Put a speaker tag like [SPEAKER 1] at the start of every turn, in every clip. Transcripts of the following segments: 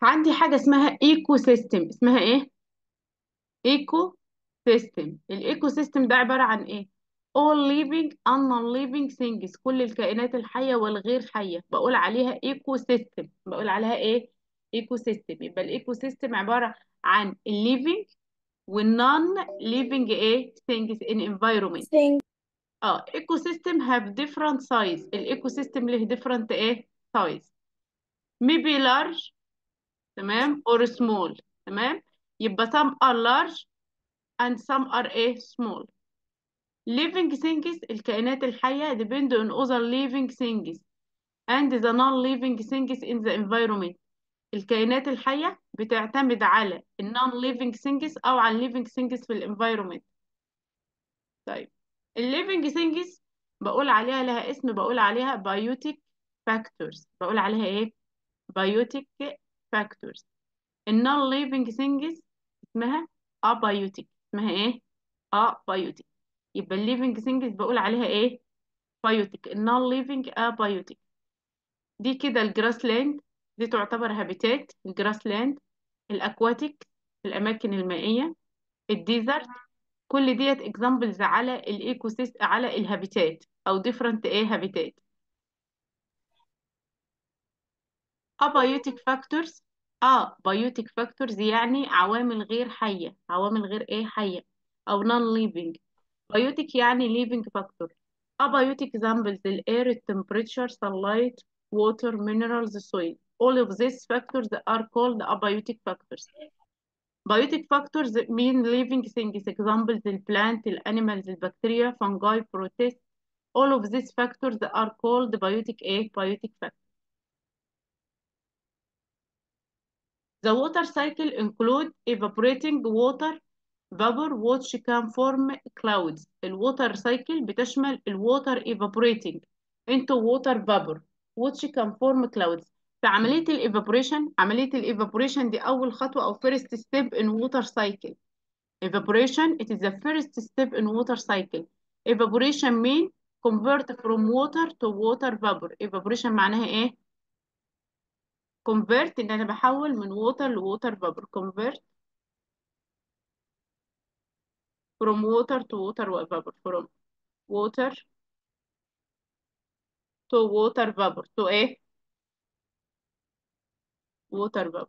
[SPEAKER 1] عندي حاجة اسمها ايكو سيستم اسمها ايه ايكو سيستم الايكو سيستم ده عبارة عن ايه all living and non-living things كل الكائنات الحية والغير حية بقول عليها ايكو سيستم بقول عليها ايه ايكو سيستم يبقى الايكو سيستم عبارة عن الليفينج والنون ليفينج ايه things in environment
[SPEAKER 2] thing
[SPEAKER 1] اه ايكو سيستم have different size الايكو سيستم له different ايه size maybe large تمام or small تمام يبقى some are large and some are ايه small living things الكائنات الحية depend on other living things and the non-living things in the environment الكائنات الحية بتعتمد على ال non-living things أو على ال living things في ال environment طيب ال living things بقول عليها لها اسم بقول عليها biotic factors بقول عليها ايه biotic factors ال non-living things اسمها abiotic اسمها ايه abiotic يبقى ال living things بقول عليها ايه biotic ال non-living abiotic دي كده الجراس لاند دي تعتبر هابيتات الجراس لاند الاكواتيك الاماكن المائيه الديزرت كل ديت اكزامبلز على الايكو سيستم على الهابيتات او ديفرنت ايه هابيتات ابايوتيك فاكتورز اه بايوتيك فاكتورز يعني عوامل غير حيه عوامل غير ايه حيه او نون ليفنج بايوتيك يعني ليفنج فاكتور abiotic examples الاير التمبريتشر sunlight water minerals soil all of these factors are called abiotic factors biotic factors mean living things examples the plant the animals the bacteria fungi protists all of these factors are called biotic a biotic factors the water cycle include evaporating water vapor which can form clouds الووتر cycle بتشمل الووتر evaporating into water vapor which can form clouds في عملية الايفابوريشن عملية الايفابوريشن دي أول خطوة أو first step in water cycle evaporation it is the first step in water cycle evaporation mean convert from water to water vapor evaporation معناها ايه convert ان انا بحول من water ل water vapor convert from water to water vapor from water to water vapor to ايه water vapor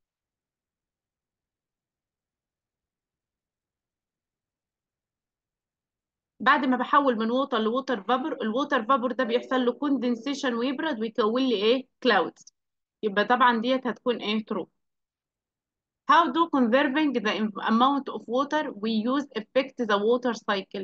[SPEAKER 1] بعد ما بحول من ووتر لووتر فابور الووتر فابور ده بيحصل له كوندنسيشن ويبرد ويكون لي ايه كلاودز يبقى طبعا ديت هتكون ايه true how do conserving the amount of water we use affect the water cycle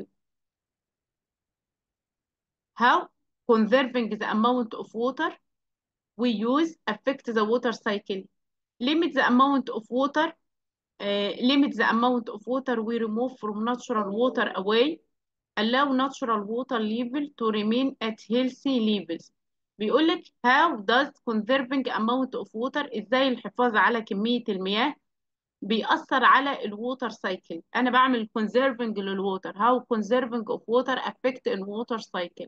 [SPEAKER 1] how conserving the amount of water we use affect the water cycle limit the amount of water uh, limit the amount of water we remove from natural water away allow natural water level to remain at healthy levels بيقول لك how does conserving amount of water ازاي الحفاظ على كمية المياه بيأثر على الووتر سايكل انا بعمل conserving للووتر how conserving of water affect in water cycle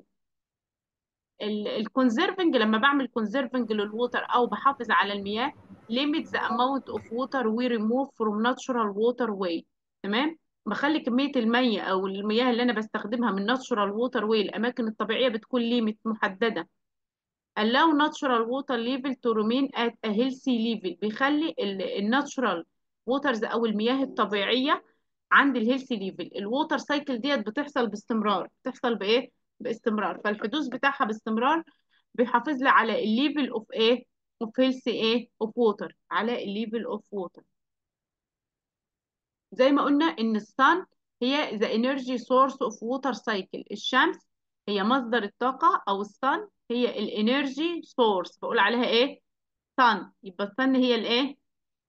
[SPEAKER 1] الكونزرفنج لما بعمل conserving للووتر او بحافظ على المياه limit the amount of water we remove from natural waterway تمام بخلي كمية المية أو المياه اللي أنا بستخدمها من natural water way الأماكن الطبيعية بتكون ليميت محددة allow natural water level to remain at a healthy level بيخلي الناتشورال waters أو المياه الطبيعية عند الهيلثي ليفل الووتر سايكل ديت بتحصل باستمرار بتحصل بإيه؟ باستمرار فالحدوث بتاعها باستمرار بيحافظ لي على الليفل اوف ايه؟ اوف هيلثي ايه؟ اوف ووتر على الليفل اوف ووتر زي ما قلنا ان الصن هي the energy source of water cycle الشمس هي مصدر الطاقة او الصن هي الانرجي سورس بقول عليها ايه sun يبقى الصن هي الايه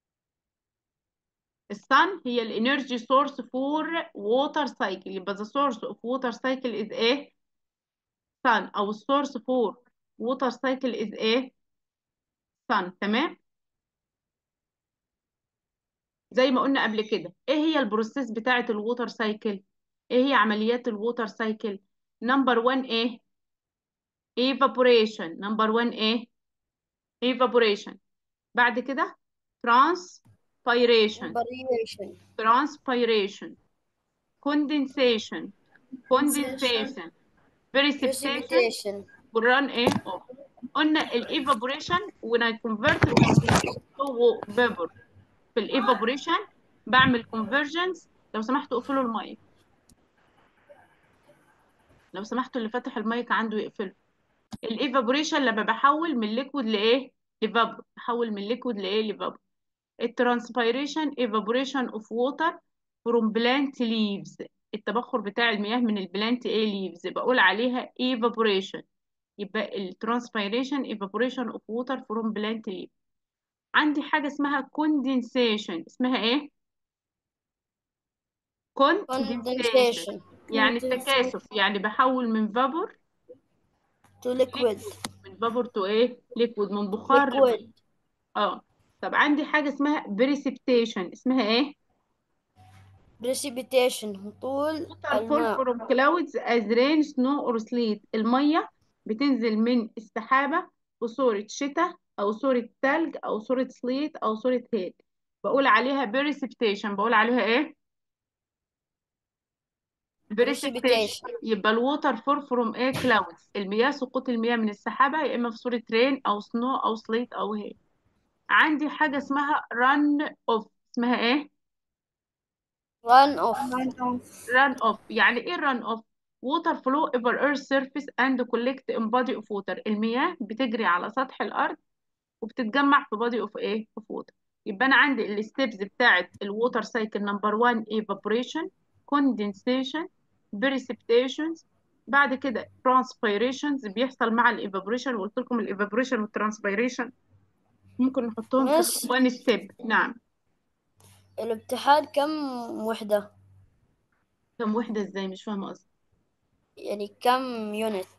[SPEAKER 1] الصن هي الانرجي سورس فور ووتر سايكل يبقى the source of water cycle is ايه sun او السورس فور ووتر سايكل is ايه sun تمام زي ما قلنا قبل كده ايه هي البروسيس بتاعه الووتر سايكل ايه هي عمليات الووتر سايكل نمبر 1 ايه evaporation نمبر 1 ايه evaporation بعد كده transpiration
[SPEAKER 2] variation
[SPEAKER 1] transpiration condensation condensation precipitation
[SPEAKER 2] precipitation
[SPEAKER 1] والران ايه اوف قلنا الايفابوريشن when I convert to vapor في الايفابوريشن بعمل convergence لو سمحتوا اقفلوا المايك لو سمحتوا اللي فاتح المايك عنده يقفله الايفابوريشن لما بحول من ليكويد لايه لفابور بحول من ليكويد لايه لفابور الترانسبيريشن evaporation of water from plant leaves التبخر بتاع المياه من البلانت ايه leaves بقول عليها evaporation يبقى الترانسبيريشن evaporation of water from plant leaves عندي حاجة اسمها condensation اسمها ايه condensation
[SPEAKER 2] condensation
[SPEAKER 1] يعني التكاثف يعني بحول من vapor
[SPEAKER 2] to liquid
[SPEAKER 1] من vapor to ايه liquid من بخار
[SPEAKER 2] liquid
[SPEAKER 1] اه طب عندي حاجة اسمها precipitation اسمها ايه
[SPEAKER 2] precipitation هطول
[SPEAKER 1] water fall
[SPEAKER 2] الماء
[SPEAKER 1] from clouds as rain snow or sleet المية بتنزل من السحابة بصورة شتاء أو صورة تلج أو صورة سليت أو صورة هيل بقول عليها precipitation بقول عليها إيه؟ precipitation
[SPEAKER 2] precipitation
[SPEAKER 1] يبقى الووتر فور فروم إيه clouds المياه سقوط المياه من السحابة يا إما في صورة رين أو سنو أو سليت أو هيل عندي حاجة اسمها run off اسمها إيه؟
[SPEAKER 2] run off
[SPEAKER 1] run off يعني ايه run off water flow over earth surface and collect in body of water المياه بتجري على سطح الارض وبتتجمع في body of ايه of water يبقى انا عندي الستبس بتاعت الووتر سايكل نمبر 1 evaporation condensation precipitation بعد كده transpirations بيحصل مع الايفابوريشن وقلت لكم الايفابوريشن والترانسبيريشن ممكن نحطهم
[SPEAKER 2] بس.
[SPEAKER 1] في one step نعم
[SPEAKER 2] الابتحال كم وحدة
[SPEAKER 1] كم وحدة ازاي مش فاهمة قصدي
[SPEAKER 2] يعني كم يونت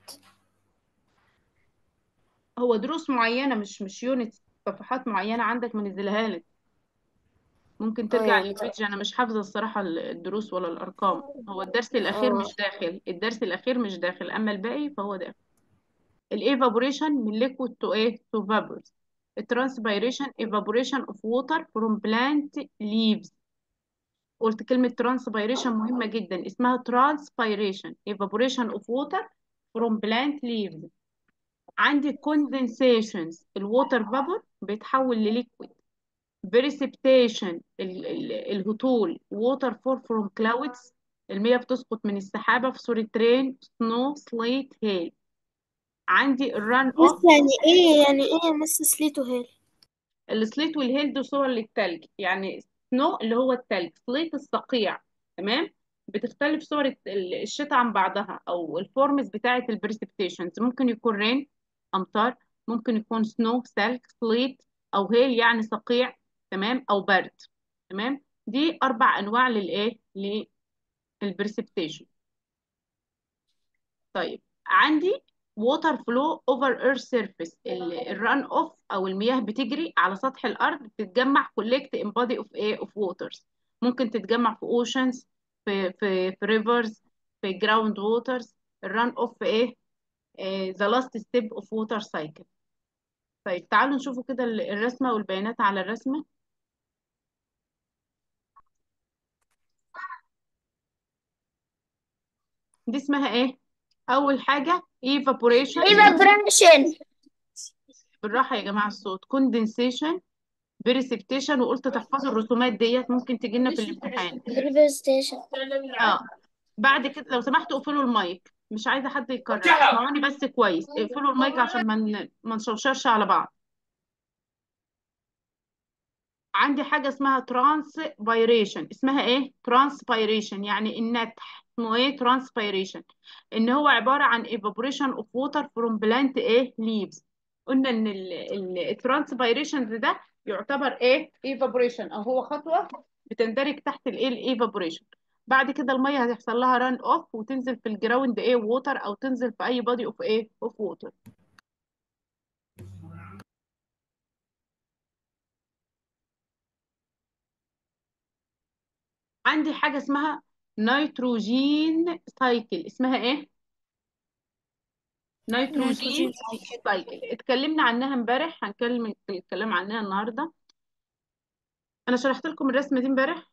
[SPEAKER 1] هو دروس معينة مش مش يونت صفحات معينة عندك منزلها لك ممكن ترجع
[SPEAKER 2] يعني
[SPEAKER 1] للبيج أنا مش حافظة الصراحة الدروس ولا الأرقام هو الدرس الأخير
[SPEAKER 2] آه.
[SPEAKER 1] مش داخل الدرس الأخير مش داخل أما الباقي فهو داخل الإيفابوريشن من liquid to إيه to vapors الترانسبيريشن evaporation of water from plant leaves قلت كلمة transpiration مهمة جدا اسمها transpiration evaporation of water from plant leaves عندي condensations الووتر vapor بيتحول لليكويد precipitation ال- ال- الهطول water fall from clouds المياه بتسقط من السحابة في صورة rain snow sleet hail عندي الران
[SPEAKER 3] بس
[SPEAKER 1] اوف
[SPEAKER 3] يعني ايه يعني ايه مس سليت وهيل
[SPEAKER 1] السليت والهيل دول صور للتلج يعني سنو اللي هو التلج سليت الصقيع تمام بتختلف صور ال- الشتاء عن بعضها او الفورمز بتاعه البريسبتيشنز ممكن يكون رين امطار ممكن يكون سنو ثلج سليت او هيل يعني صقيع تمام او برد تمام دي اربع انواع للايه للبريسبتيشن طيب عندي water flow over earth surface الران اوف او المياه بتجري على سطح الارض بتتجمع collect in body of ايه of waters ممكن تتجمع في oceans في في في rivers في ground waters الران اوف ايه آه، the last step of water cycle طيب تعالوا نشوفوا كده ال- الرسمة والبيانات على الرسمة دي اسمها ايه اول حاجة evaporation
[SPEAKER 3] evaporation
[SPEAKER 1] بالراحة يا جماعة الصوت condensation precipitation وقلت تحفظوا الرسومات ديت ممكن تجي لنا في الامتحان
[SPEAKER 3] manifestation
[SPEAKER 1] اه بعد كده لو سمحتوا اقفلوا المايك مش عايزة حد يكرر اسمعوني بس كويس اقفلوا المايك عشان ما ن- ما نشوشرش على بعض عندي حاجة اسمها transpiration اسمها ايه transpiration يعني النتح اسمه ايه transpiration ان هو عبارة عن evaporation of water from plant ايه leaves قلنا ان الترانسبيريشن ده يعتبر ايه evaporation او هو خطوة بتندرج تحت الايه الايفابوريشن بعد كده المية هتحصل لها ران اوف وتنزل في الجراوند ايه ووتر او تنزل في اي بادي اوف ايه اوف ووتر عندي حاجة اسمها نيتروجين سايكل اسمها ايه نيتروجين سايكل اتكلمنا عنها امبارح هنكلم الكلام عنها النهارده انا شرحت لكم الرسمه دي امبارح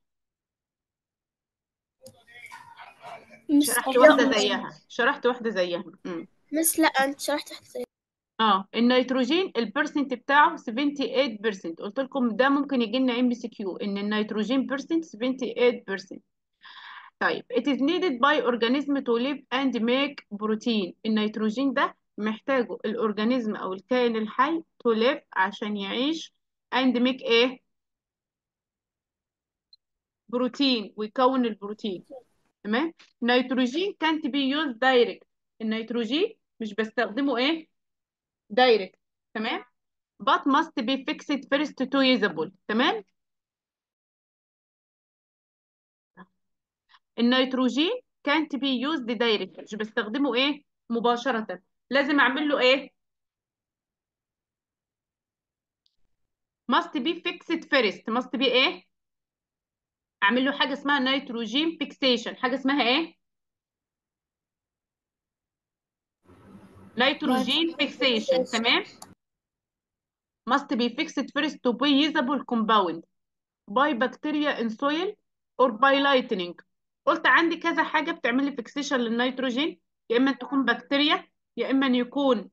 [SPEAKER 3] مس
[SPEAKER 1] شرحت واحده زيها شرحت واحده زيها امم
[SPEAKER 3] مس لا انت شرحت واحدة زي
[SPEAKER 1] اه النيتروجين البرسنت بتاعه 78% قلت لكم ده ممكن يجي لنا ام بي سي كيو ان النيتروجين برسنت 78% طيب it is needed by organism to live and make protein النيتروجين ده محتاجه الأورجانيزم أو الكائن الحي to live عشان يعيش and make ايه بروتين ويكون البروتين تمام نيتروجين can't be used direct النيتروجين مش بستخدمه ايه direct تمام but must be fixed first to usable تمام النيتروجين can't be used direct مش بستخدمه ايه مباشرة لازم اعمل له ايه must be fixed first must be ايه اعمل له حاجة اسمها نيتروجين fixation حاجة اسمها ايه نيتروجين fixation تمام must be fixed first to be usable compound by bacteria in soil or by lightning قلت عندي كذا حاجة بتعمل لي فيكسيشن للنيتروجين يا إما تكون بكتيريا يا إما أن يكون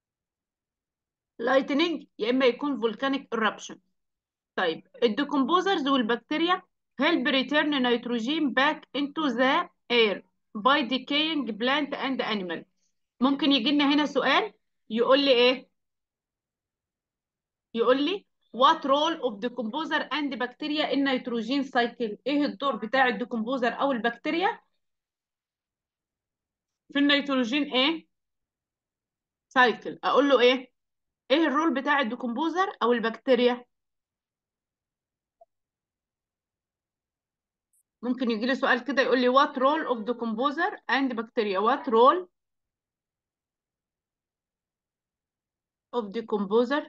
[SPEAKER 1] لايتنينج يا إما يكون فولكانيك eruption طيب الديكمبوزرز والبكتيريا help return nitrogen back into the air by decaying plant and animal ممكن يجي لنا هنا سؤال يقول لي ايه يقول لي what role of decomposer and bacteria in nitrogen cycle ايه الدور بتاع الديكمبوزر او البكتيريا في النيتروجين ايه سايكل اقول له ايه ايه الرول بتاع الديكمبوزر او البكتيريا ممكن يجي لي سؤال كده يقول لي what role of decomposer and bacteria what role of decomposer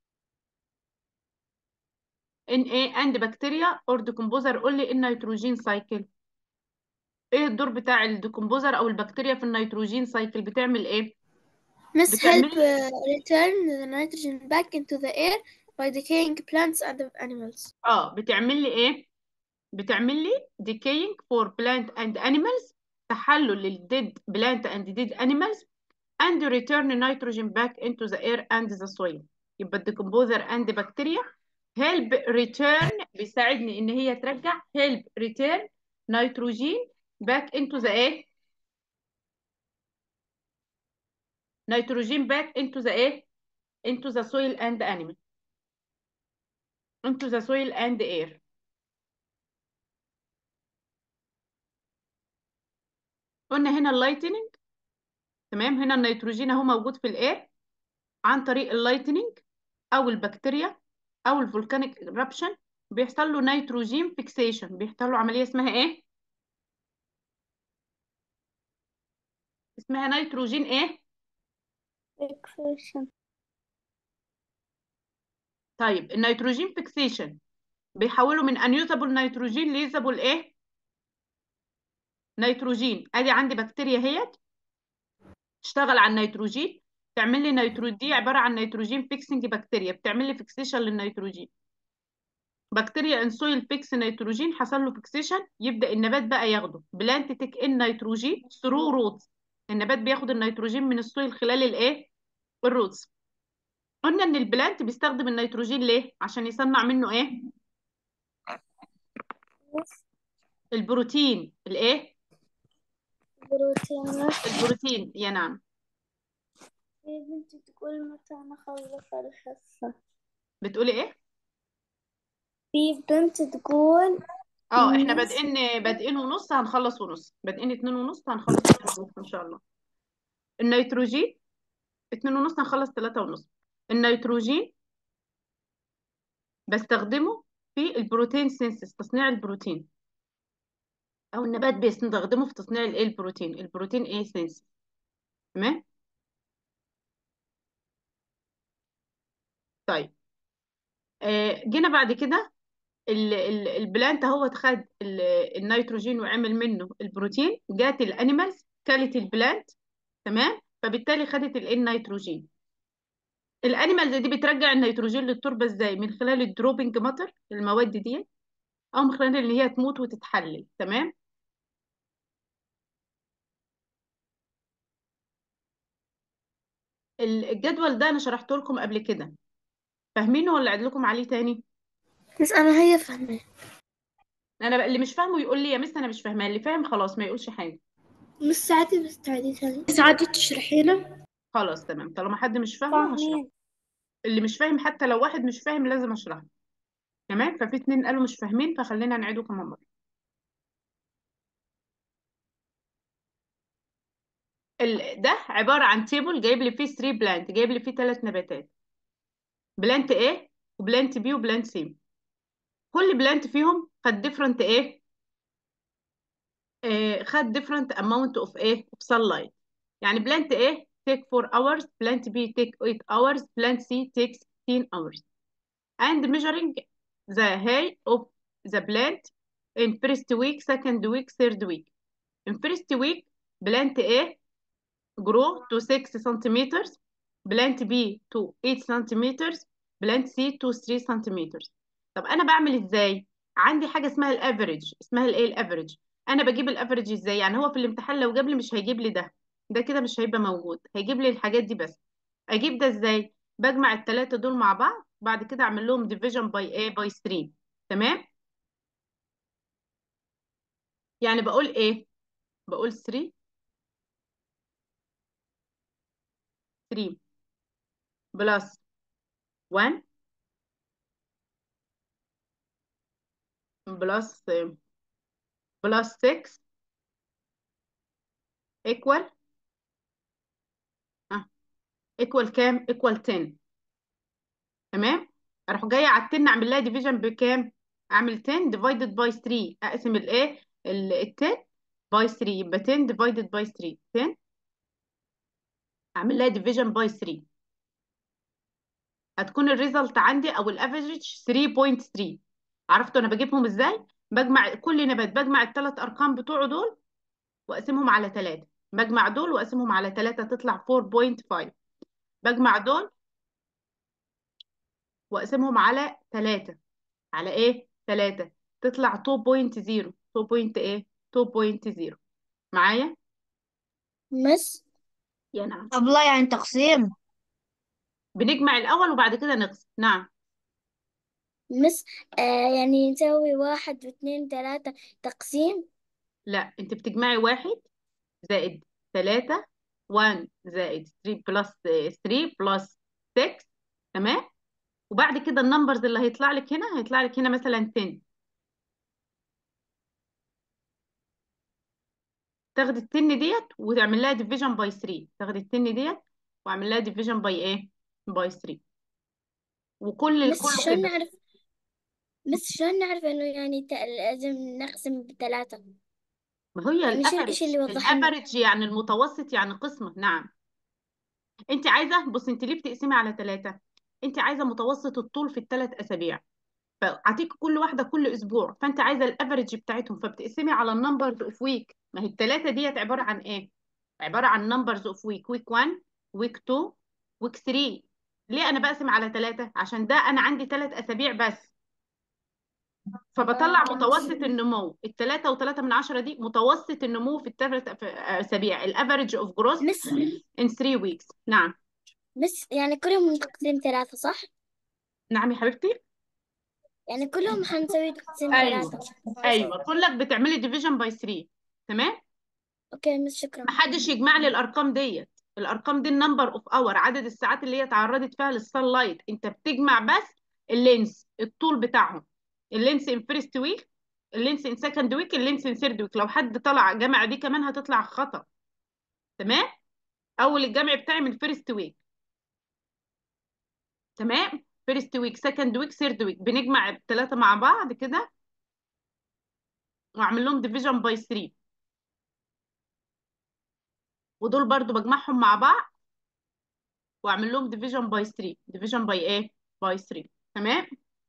[SPEAKER 1] in a and bacteria or decomposer قول لي النيتروجين سايكل ايه الدور بتاع الديكمبوزر او البكتيريا في النيتروجين سايكل بتعمل ايه
[SPEAKER 3] Miss
[SPEAKER 1] بتعمل-
[SPEAKER 3] help uh, return the nitrogen back into the air by decaying plants and animals.
[SPEAKER 1] اه بتعمل لي ايه بتعمل لي decaying for plant and animals تحلل للديد plant and dead animals and return nitrogen back into the air and the soil يبقى الديكمبوزر and bacteria help return بيساعدني ان هي ترجع help return nitrogen back into the ايه nitrogen back into the ايه into the soil and animal into the soil and air قلنا هنا اللايتنينج تمام هنا النيتروجين اهو موجود في الاير عن طريق اللايتنينج او البكتيريا او الفولكانيك eruption بيحصل له نيتروجين فيكسيشن بيحصل له عمليه اسمها ايه اسمها نيتروجين ايه طيب النيتروجين فيكسيشن بيحوله من unusable نيتروجين ليوزابل ايه نيتروجين ادي عندي بكتيريا اهيت تشتغل على النيتروجين تعمل لي نيترو دي عباره عن نيتروجين فيكسنج بكتيريا بتعمل لي فيكسيشن للنيتروجين بكتيريا ان سويل فيكس نيتروجين حصل له فيكسيشن يبدا النبات بقى ياخده بلانت تيك ان نيتروجين ثرو روتس النبات بياخد النيتروجين من السويل خلال الايه الروتس قلنا ان البلانت بيستخدم النيتروجين ليه عشان يصنع منه ايه البروتين الايه
[SPEAKER 3] بروتين
[SPEAKER 1] البروتين يا نعم
[SPEAKER 3] يا بنتي تقول متى نخلص الحصة
[SPEAKER 1] بتقولي ايه
[SPEAKER 3] في بنت تقول
[SPEAKER 1] اه احنا
[SPEAKER 3] ونص.
[SPEAKER 1] بادئين بادئين ونص هنخلص ونص بادئين اتنين ونص هنخلص اتنين ونص ان شاء الله النيتروجين اتنين ونص هنخلص تلاتة ونص النيتروجين بستخدمه في البروتين سينسس تصنيع البروتين او النبات بيستخدمه في تصنيع الايه البروتين البروتين ايه سينسس تمام طيب آه جينا بعد كده ال- ال- البلانت هو خد ال- النيتروجين وعمل منه البروتين جات الانيمالز كلت البلانت تمام فبالتالي خدت الايه النيتروجين الانيمالز دي بترجع النيتروجين للتربه ازاي من خلال الدروبنج ماتر المواد دي او من خلال ان هي تموت وتتحلل تمام الجدول ده انا شرحته لكم قبل كده فاهمينه ولا اعيد لكم عليه تاني
[SPEAKER 3] بس أنا هي فاهمة
[SPEAKER 1] انا بقى اللي مش فاهمه يقول لي يا مس انا مش فاهمه اللي فاهم خلاص ما يقولش حاجه
[SPEAKER 3] مش ساعتي بس تعيدي تاني ساعتي تشرحي له
[SPEAKER 1] خلاص تمام طالما حد مش فاهمه هشرح
[SPEAKER 2] فاهمين
[SPEAKER 1] اللي مش فاهم حتى لو واحد مش فاهم لازم اشرحه تمام ففي اتنين قالوا مش فاهمين فخلينا نعيده كمان مره ال... ده عباره عن تيبل جايب لي فيه 3 بلانت جايب لي فيه ثلاث نباتات بلانت A وبلانت B وبلانت C كل بلانت فيهم خد ديفرنت ايه آه، خد different amount of ايه of sunlight يعني plant A take 4 hours plant B take 8 hours plant C takes 16 hours and measuring the height of the plant in first week second week third week in first week plant A grow to 6 centimeters plant B to 8 centimeters plant C to 3 centimeters طب انا بعمل ازاي عندي حاجه اسمها الافريج اسمها الايه الافريج انا بجيب الافريج ازاي يعني هو في الامتحان لو جاب لي مش هيجيب لي ده ده كده مش هيبقى موجود هيجيب لي الحاجات دي بس اجيب ده ازاي بجمع الثلاثه دول مع بعض بعد كده اعمل لهم ديفيجن باي ايه باي 3 تمام يعني بقول ايه بقول 3 3 بلس 1 بلس بلس 6 ايكوال ايكوال كام ايكوال 10 تمام اروح جايه على التن اعمل لها ديفيجن بكام اعمل 10 ديفايدد باي 3 اقسم الايه ال 10 باي 3 يبقى 10 ديفايدد باي 3 10 اعمل لها ديفيجن باي 3 هتكون الريزلت عندي او الافريج 3.3 عرفتوا انا بجيبهم ازاي بجمع كل نبات بجمع الثلاث ارقام بتوعه دول واقسمهم على 3 بجمع دول واقسمهم على 3 تطلع 4.5 بجمع دول واقسمهم على 3 على ايه 3 تطلع 2.0 2 بوينت ايه 2.0 معايا
[SPEAKER 3] مس
[SPEAKER 1] يا نعم
[SPEAKER 2] طب لا يعني تقسيم
[SPEAKER 1] بنجمع الاول وبعد كده نقسم نعم
[SPEAKER 3] مس آه يعني نسوي واحد واثنين ثلاثة تقسيم
[SPEAKER 1] لا انت بتجمعي واحد زائد 3 1 زائد 3 بلس 3 بلس 6 تمام وبعد كده النمبرز اللي هيطلع لك هنا هيطلع لك هنا مثلا 10 تاخدي التن ديت وتعمل لها ديفيجن باي 3 تاخدي التن ديت واعمل لها ديفيجن باي ايه باي 3 وكل
[SPEAKER 3] مس
[SPEAKER 1] كله
[SPEAKER 3] شلون
[SPEAKER 1] كده
[SPEAKER 3] نعرف مس شلون نعرف انه يعني ت- لازم نقسم بثلاثة
[SPEAKER 1] ما هي
[SPEAKER 3] يعني شو الاشي
[SPEAKER 1] الافريج
[SPEAKER 3] اللي يوضح لنا
[SPEAKER 1] الافريج يعني المتوسط يعني قسمه نعم انت عايزه بص انت ليه بتقسمي على ثلاثة انت عايزه متوسط الطول في الثلاث اسابيع فاعطيك كل واحده كل اسبوع فانت عايزه الافريج بتاعتهم فبتقسمي على النمبرز اوف ويك ما هي الثلاثه ديت عباره عن ايه عباره عن نمبرز اوف ويك ويك 1 ويك 2 ويك 3 ليه انا بقسم على ثلاثة عشان ده انا عندي ثلاث اسابيع بس فبطلع متوسط النمو الثلاثة وثلاثة من عشرة دي متوسط النمو في الثلاث اسابيع الافريج اوف جروث
[SPEAKER 3] مس
[SPEAKER 1] in 3 weeks نعم
[SPEAKER 3] مس يعني كلهم تقسيم ثلاثة صح؟
[SPEAKER 1] نعم يا حبيبتي
[SPEAKER 3] يعني كلهم حنسوي تقسيم
[SPEAKER 1] ايوه
[SPEAKER 3] ثلاثة
[SPEAKER 1] ايوه كلك بتعملي ديفيجن باي 3 تمام
[SPEAKER 3] اوكي مس شكرا
[SPEAKER 1] محدش يجمع لي الارقام ديت الارقام دي النمبر اوف اور عدد الساعات اللي هي تعرضت فيها للسان لايت انت بتجمع بس اللينس الطول بتاعهم اللينس ان فيرست ويك اللينس ان سكند ويك اللينس ان ثيرد ويك لو حد طلع جمع دي كمان هتطلع خطأ تمام اول الجمع بتاعي من فيرست ويك تمام فيرست ويك سكند ويك ثيرد ويك بنجمع الثلاثه مع بعض كده واعمل لهم ديفيجن باي 3 ودول برضو بجمعهم مع بعض واعمل لهم ديفيجن باي 3 ديفيجن باي ايه باي 3 تمام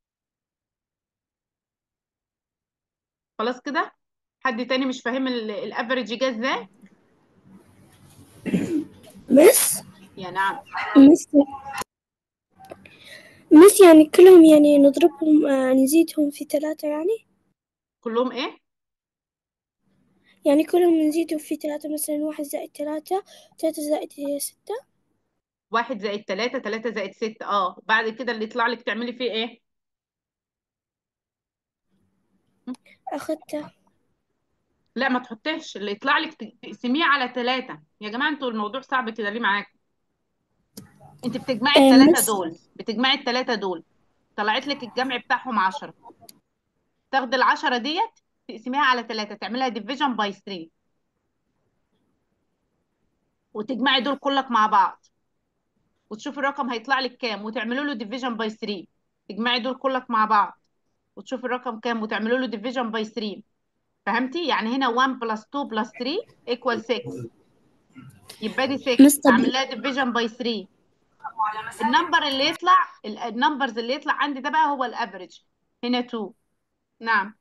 [SPEAKER 1] خلاص كده حد تاني مش فاهم الافريج جه ازاي
[SPEAKER 3] مس
[SPEAKER 1] يا نعم
[SPEAKER 3] مس مس يعني كلهم يعني نضربهم آه نزيدهم في ثلاثة يعني
[SPEAKER 1] كلهم ايه
[SPEAKER 3] يعني كلهم نزيدهم في ثلاثة مثلا واحد زائد ثلاثة ثلاثة زائد ستة
[SPEAKER 1] واحد زائد تلاتة تلاتة زائد ستة اه بعد كده اللي يطلع لك تعملي فيه ايه
[SPEAKER 3] أخذته
[SPEAKER 1] لا ما تحطيش اللي يطلع لك ت- تقسميه على تلاتة يا جماعة انتوا الموضوع صعب كده ليه معاكم انت بتجمعي
[SPEAKER 3] آه
[SPEAKER 1] التلاتة
[SPEAKER 3] مس
[SPEAKER 1] دول بتجمعي التلاتة دول طلعت لك الجمع بتاعهم عشرة تاخدي العشرة ديت تقسميها على تلاتة تعملها ديفيجن باي 3 وتجمعي دول كلك مع بعض وتشوفي الرقم هيطلع لك كام وتعملوا له ديفيجن باي 3 تجمعي دول كلك مع بعض وتشوفي الرقم كام وتعملوا له ديفيجن باي 3 فهمتي يعني هنا 1 بلس 2 بلس 3 ايكوال 6 يبقى دي 6
[SPEAKER 3] مس طب
[SPEAKER 1] اعمل لها ديفيجن باي 3 النمبر اللي يطلع ال- النمبرز اللي يطلع عندي ده بقى هو الافريج هنا 2 نعم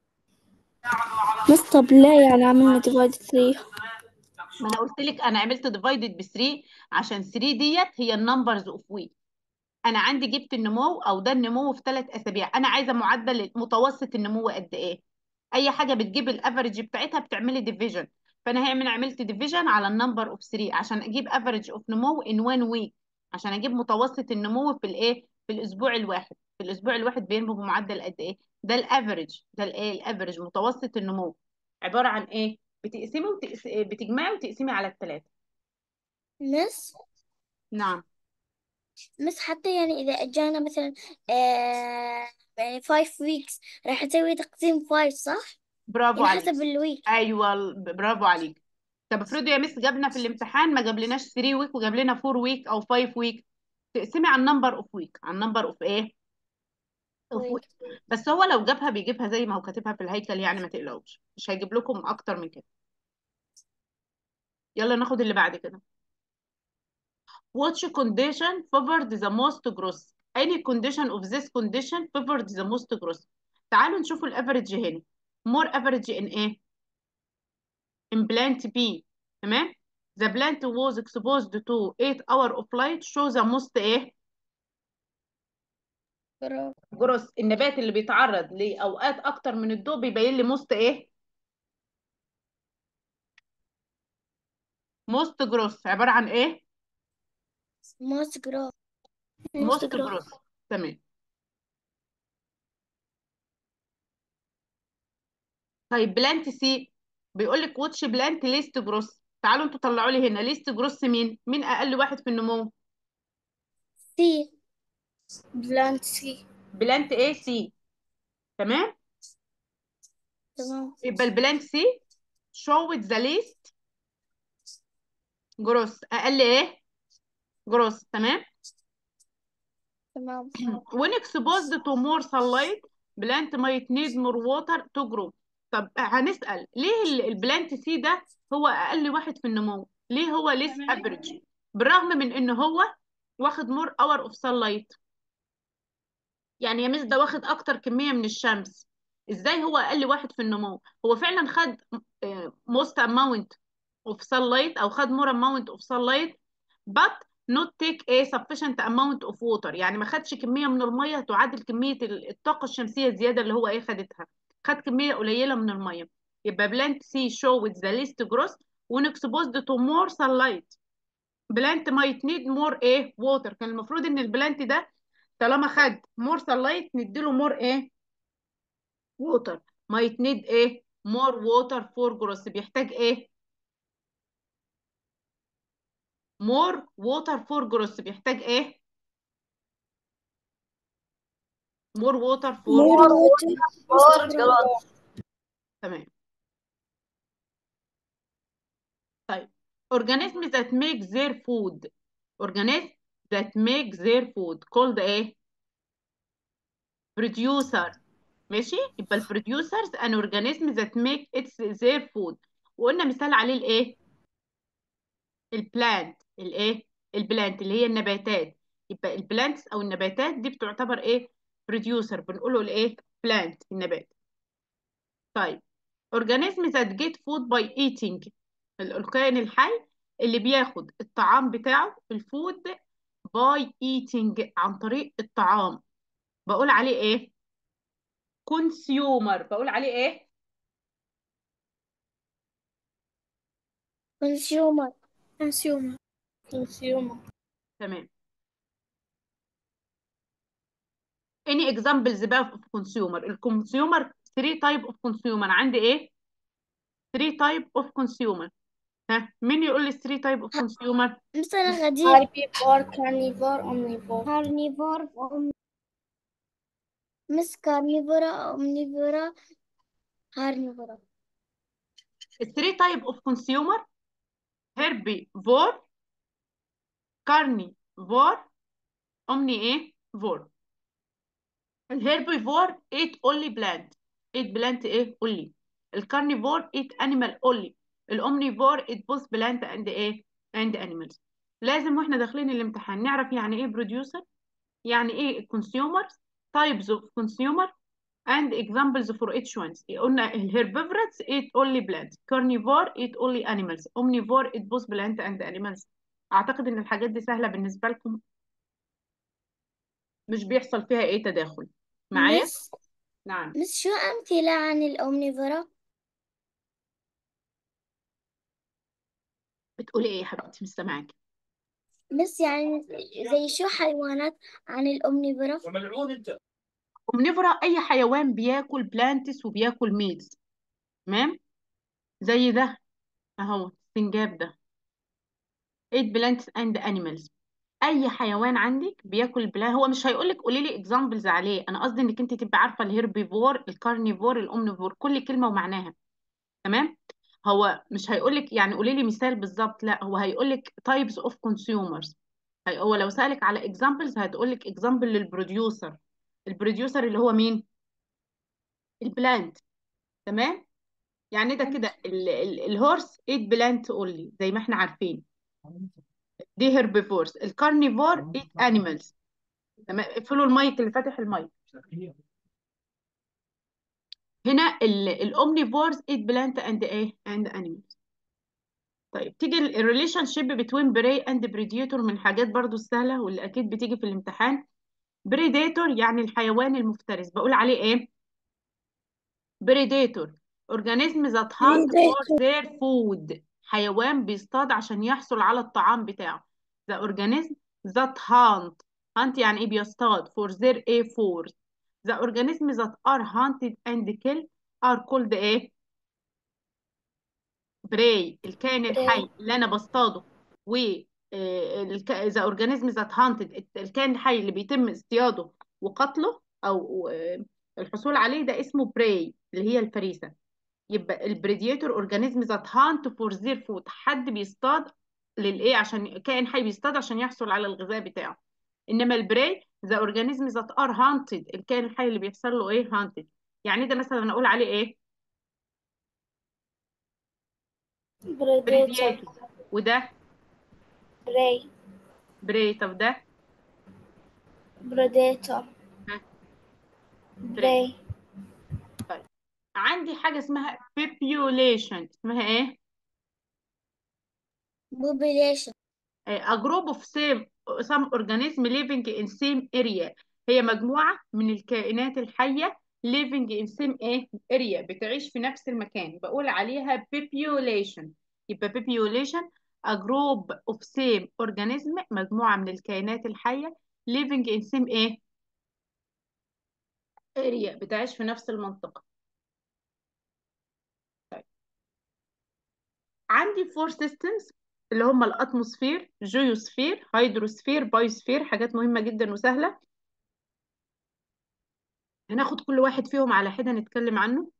[SPEAKER 3] مس طب ليه يعني عملنا ديفايد 3
[SPEAKER 1] ما انا قلت لك انا عملت ديفايدد ب 3 عشان 3 ديت هي النمبرز اوف ويك انا عندي جبت النمو او ده النمو في ثلاث اسابيع انا عايزه معدل متوسط النمو قد ايه اي حاجه بتجيب الافريج بتاعتها بتعملي ديفيجن فانا هعمل عملت ديفيجن على النمبر اوف 3 عشان اجيب افريج اوف نمو ان 1 ويك عشان اجيب متوسط النمو في الايه في الاسبوع الواحد في الاسبوع الواحد بينمو بمعدل قد ايه ده الافريج ده الايه الافريج متوسط النمو عباره عن ايه بتقسمي وتقس... بتجمعي وتقسمي على الثلاثه
[SPEAKER 3] مس
[SPEAKER 1] نعم
[SPEAKER 3] مس حتى يعني إذا أجانا مثلا آه يعني 5 weeks راح نسوي تقسيم 5 صح؟
[SPEAKER 1] برافو
[SPEAKER 3] يعني
[SPEAKER 1] عليك
[SPEAKER 3] حسب الويك
[SPEAKER 1] ايوه برافو عليك طب افرضي يا مس جابنا في الامتحان ما جابلناش 3 ويك وجاب لنا 4 ويك او 5 ويك تقسمي على النمبر اوف ويك على النمبر اوف ايه اوف ويك
[SPEAKER 3] ويك
[SPEAKER 1] بس هو لو جابها بيجيبها زي ما هو كاتبها في الهيكل يعني ما تقلقوش مش هيجيب لكم اكتر من كده يلا ناخد اللي بعد كده which condition favored the most growth any condition of this condition favored the most growth تعالوا نشوفوا الافريج هنا more average in ايه in plant B تمام the plant was exposed to 8 hour of light show the most ايه
[SPEAKER 3] برافو
[SPEAKER 1] جروس النبات اللي بيتعرض لاوقات اكتر من الضوء بيبين لي موست ايه موست جروس عباره عن ايه
[SPEAKER 3] most growth most
[SPEAKER 1] موست
[SPEAKER 3] growth
[SPEAKER 1] جروس تمام طيب بلانت سي بيقول لك واتش بلانت ليست جروس تعالوا انتوا طلعوا لي هنا ليست جروس مين مين اقل واحد في النمو
[SPEAKER 3] C plant C
[SPEAKER 1] بلانت ايه سي تمام
[SPEAKER 3] تمام
[SPEAKER 1] يبقى البلانت سي شو ذا ليست جروس اقل ايه جروس تمام
[SPEAKER 3] تمام
[SPEAKER 1] when exposed to more sunlight plant might need more water to grow طب هنسأل ليه ال- البلانت سي ده هو اقل واحد في النمو ليه هو less average بالرغم من ان هو واخد more hour of sunlight يعني يا مس ده واخد اكتر كمية من الشمس ازاي هو اقل واحد في النمو هو فعلا خد آه، most amount of sunlight او خد more amount of sunlight but not take a sufficient amount of water يعني ما خدش كمية من المية تعادل كمية ال- الطاقة الشمسية الزيادة اللي هو ايه خدتها خد كمية قليلة من المية يبقى plant C show with the least growth when exposed to more sunlight plant might need more ايه water كان المفروض ان البلانت ده طالما خد more sunlight نديله more ايه water might need ايه more water for growth بيحتاج ايه more water for growth بيحتاج ايه more water for
[SPEAKER 3] more water
[SPEAKER 2] فور
[SPEAKER 3] most growth
[SPEAKER 2] جروث
[SPEAKER 1] تمام طيب organism that make their food organism that make their food called ايه producer ماشي يبقى ال producers an organism that make its their food وقلنا مثال عليه الايه البلانت الايه البلانت اللي هي النباتات يبقى البلانتس او النباتات دي بتعتبر ايه producer بنقوله الايه plant النبات طيب organism that get food by eating ال- الكائن الحي اللي بياخد الطعام بتاعه الفود by eating عن طريق الطعام بقول عليه ايه consumer بقول عليه ايه
[SPEAKER 3] consumer
[SPEAKER 2] consumer consumer
[SPEAKER 1] تمام any examples بقى of consumer الكونسيومر 3 type of consumer عندي ايه 3 type of consumer ها مين يقول لي 3 type of consumer
[SPEAKER 3] مثلا غدير
[SPEAKER 2] herbivore carnivore omnivore
[SPEAKER 3] كارنيفور أم مس كارنيفورا أومنيفورا كارنيفورا
[SPEAKER 1] ال 3 type of consumer herbivore carnivore omni ايه فور الهيربيفور eat only plant eat plant ايه only الكارنيفور eat animal only الاومنيفور eat both plant and ايه and animals لازم واحنا داخلين الامتحان نعرف يعني ايه producer يعني ايه consumers types of consumer and examples for each one قلنا الهيربيفورس eat only plants carnivore eat only animals omnivore eat both plant and animals اعتقد ان الحاجات دي سهلة بالنسبة لكم مش بيحصل فيها ايه تداخل معايا
[SPEAKER 3] مس
[SPEAKER 1] نعم
[SPEAKER 3] مس شو أمثلة عن الأومنيفورا
[SPEAKER 1] بتقولي ايه يا حبيبتي مش سامعاكي
[SPEAKER 3] مس يعني زي شو حيوانات عن الأومنيفورا
[SPEAKER 1] اومنيفورا اي حيوان بياكل بلانتس وبياكل ميتس تمام زي ده اهو السنجاب ده eat plants and animals اي حيوان عندك بياكل بلا هو مش هيقول لك قولي لي اكزامبلز عليه انا قصدي انك انت تبقى عارفه الهيربيفور الكارنيفور الاومنيفور كل كلمه ومعناها تمام هو مش هيقول لك يعني قولي لي مثال بالظبط لا هو هيقول لك تايبس اوف كونسيومرز هو لو سالك على اكزامبلز هتقول لك اكزامبل للبروديوسر البروديوسر اللي هو مين البلانت تمام يعني ده كده الهورس ايت بلانت اونلي زي ما احنا عارفين دي هيربيفورز الكارنيفور ايت انيمالز تمام اقفلوا المايك اللي فاتح المايك هنا الاومنيفورز ايت بلانت اند ايه اند انيمالز طيب تيجي الريليشن شيب بتوين براي اند بريديتور من الحاجات برضو السهله واللي اكيد بتيجي في الامتحان بريديتور يعني الحيوان المفترس بقول عليه ايه بريديتور اورجانيزم ذات هانت فور their food حيوان بيصطاد عشان يحصل على الطعام بتاعه the organism that hunt hunt يعني ايه بيصطاد for their a food the organisms that are hunted and killed are called ايه prey الكائن الحي اللي انا بصطاده و آه، الك- the organism that hunted الكائن الحي اللي بيتم اصطياده وقتله او آه، الحصول عليه ده اسمه prey اللي هي الفريسة يبقى البريديتور اورجانيزم ذات هانت فور زير فود حد بيصطاد للايه عشان كائن حي بيصطاد عشان يحصل على الغذاء بتاعه انما البراي ذا اورجانيزم ذات ار هانتد الكائن الحي اللي بيحصل له ايه هانتد يعني ده مثلا اقول عليه ايه
[SPEAKER 2] predator
[SPEAKER 1] بريديتور وده
[SPEAKER 2] prey
[SPEAKER 1] براي طب ده
[SPEAKER 2] predator
[SPEAKER 1] ها
[SPEAKER 2] prey
[SPEAKER 1] طيب عندي حاجة اسمها population اسمها ايه
[SPEAKER 3] population
[SPEAKER 1] a group of same some organism living in same area هي مجموعة من الكائنات الحية living in same ايه area بتعيش في نفس المكان بقول عليها population يبقى population a group of same organism مجموعة من الكائنات الحية living in same ايه area بتعيش في نفس المنطقة عندي فور سيستمز اللي هم الاتموسفير جيوسفير هيدروسفير بايوسفير حاجات مهمة جدا وسهلة هناخد كل واحد فيهم على حدة نتكلم عنه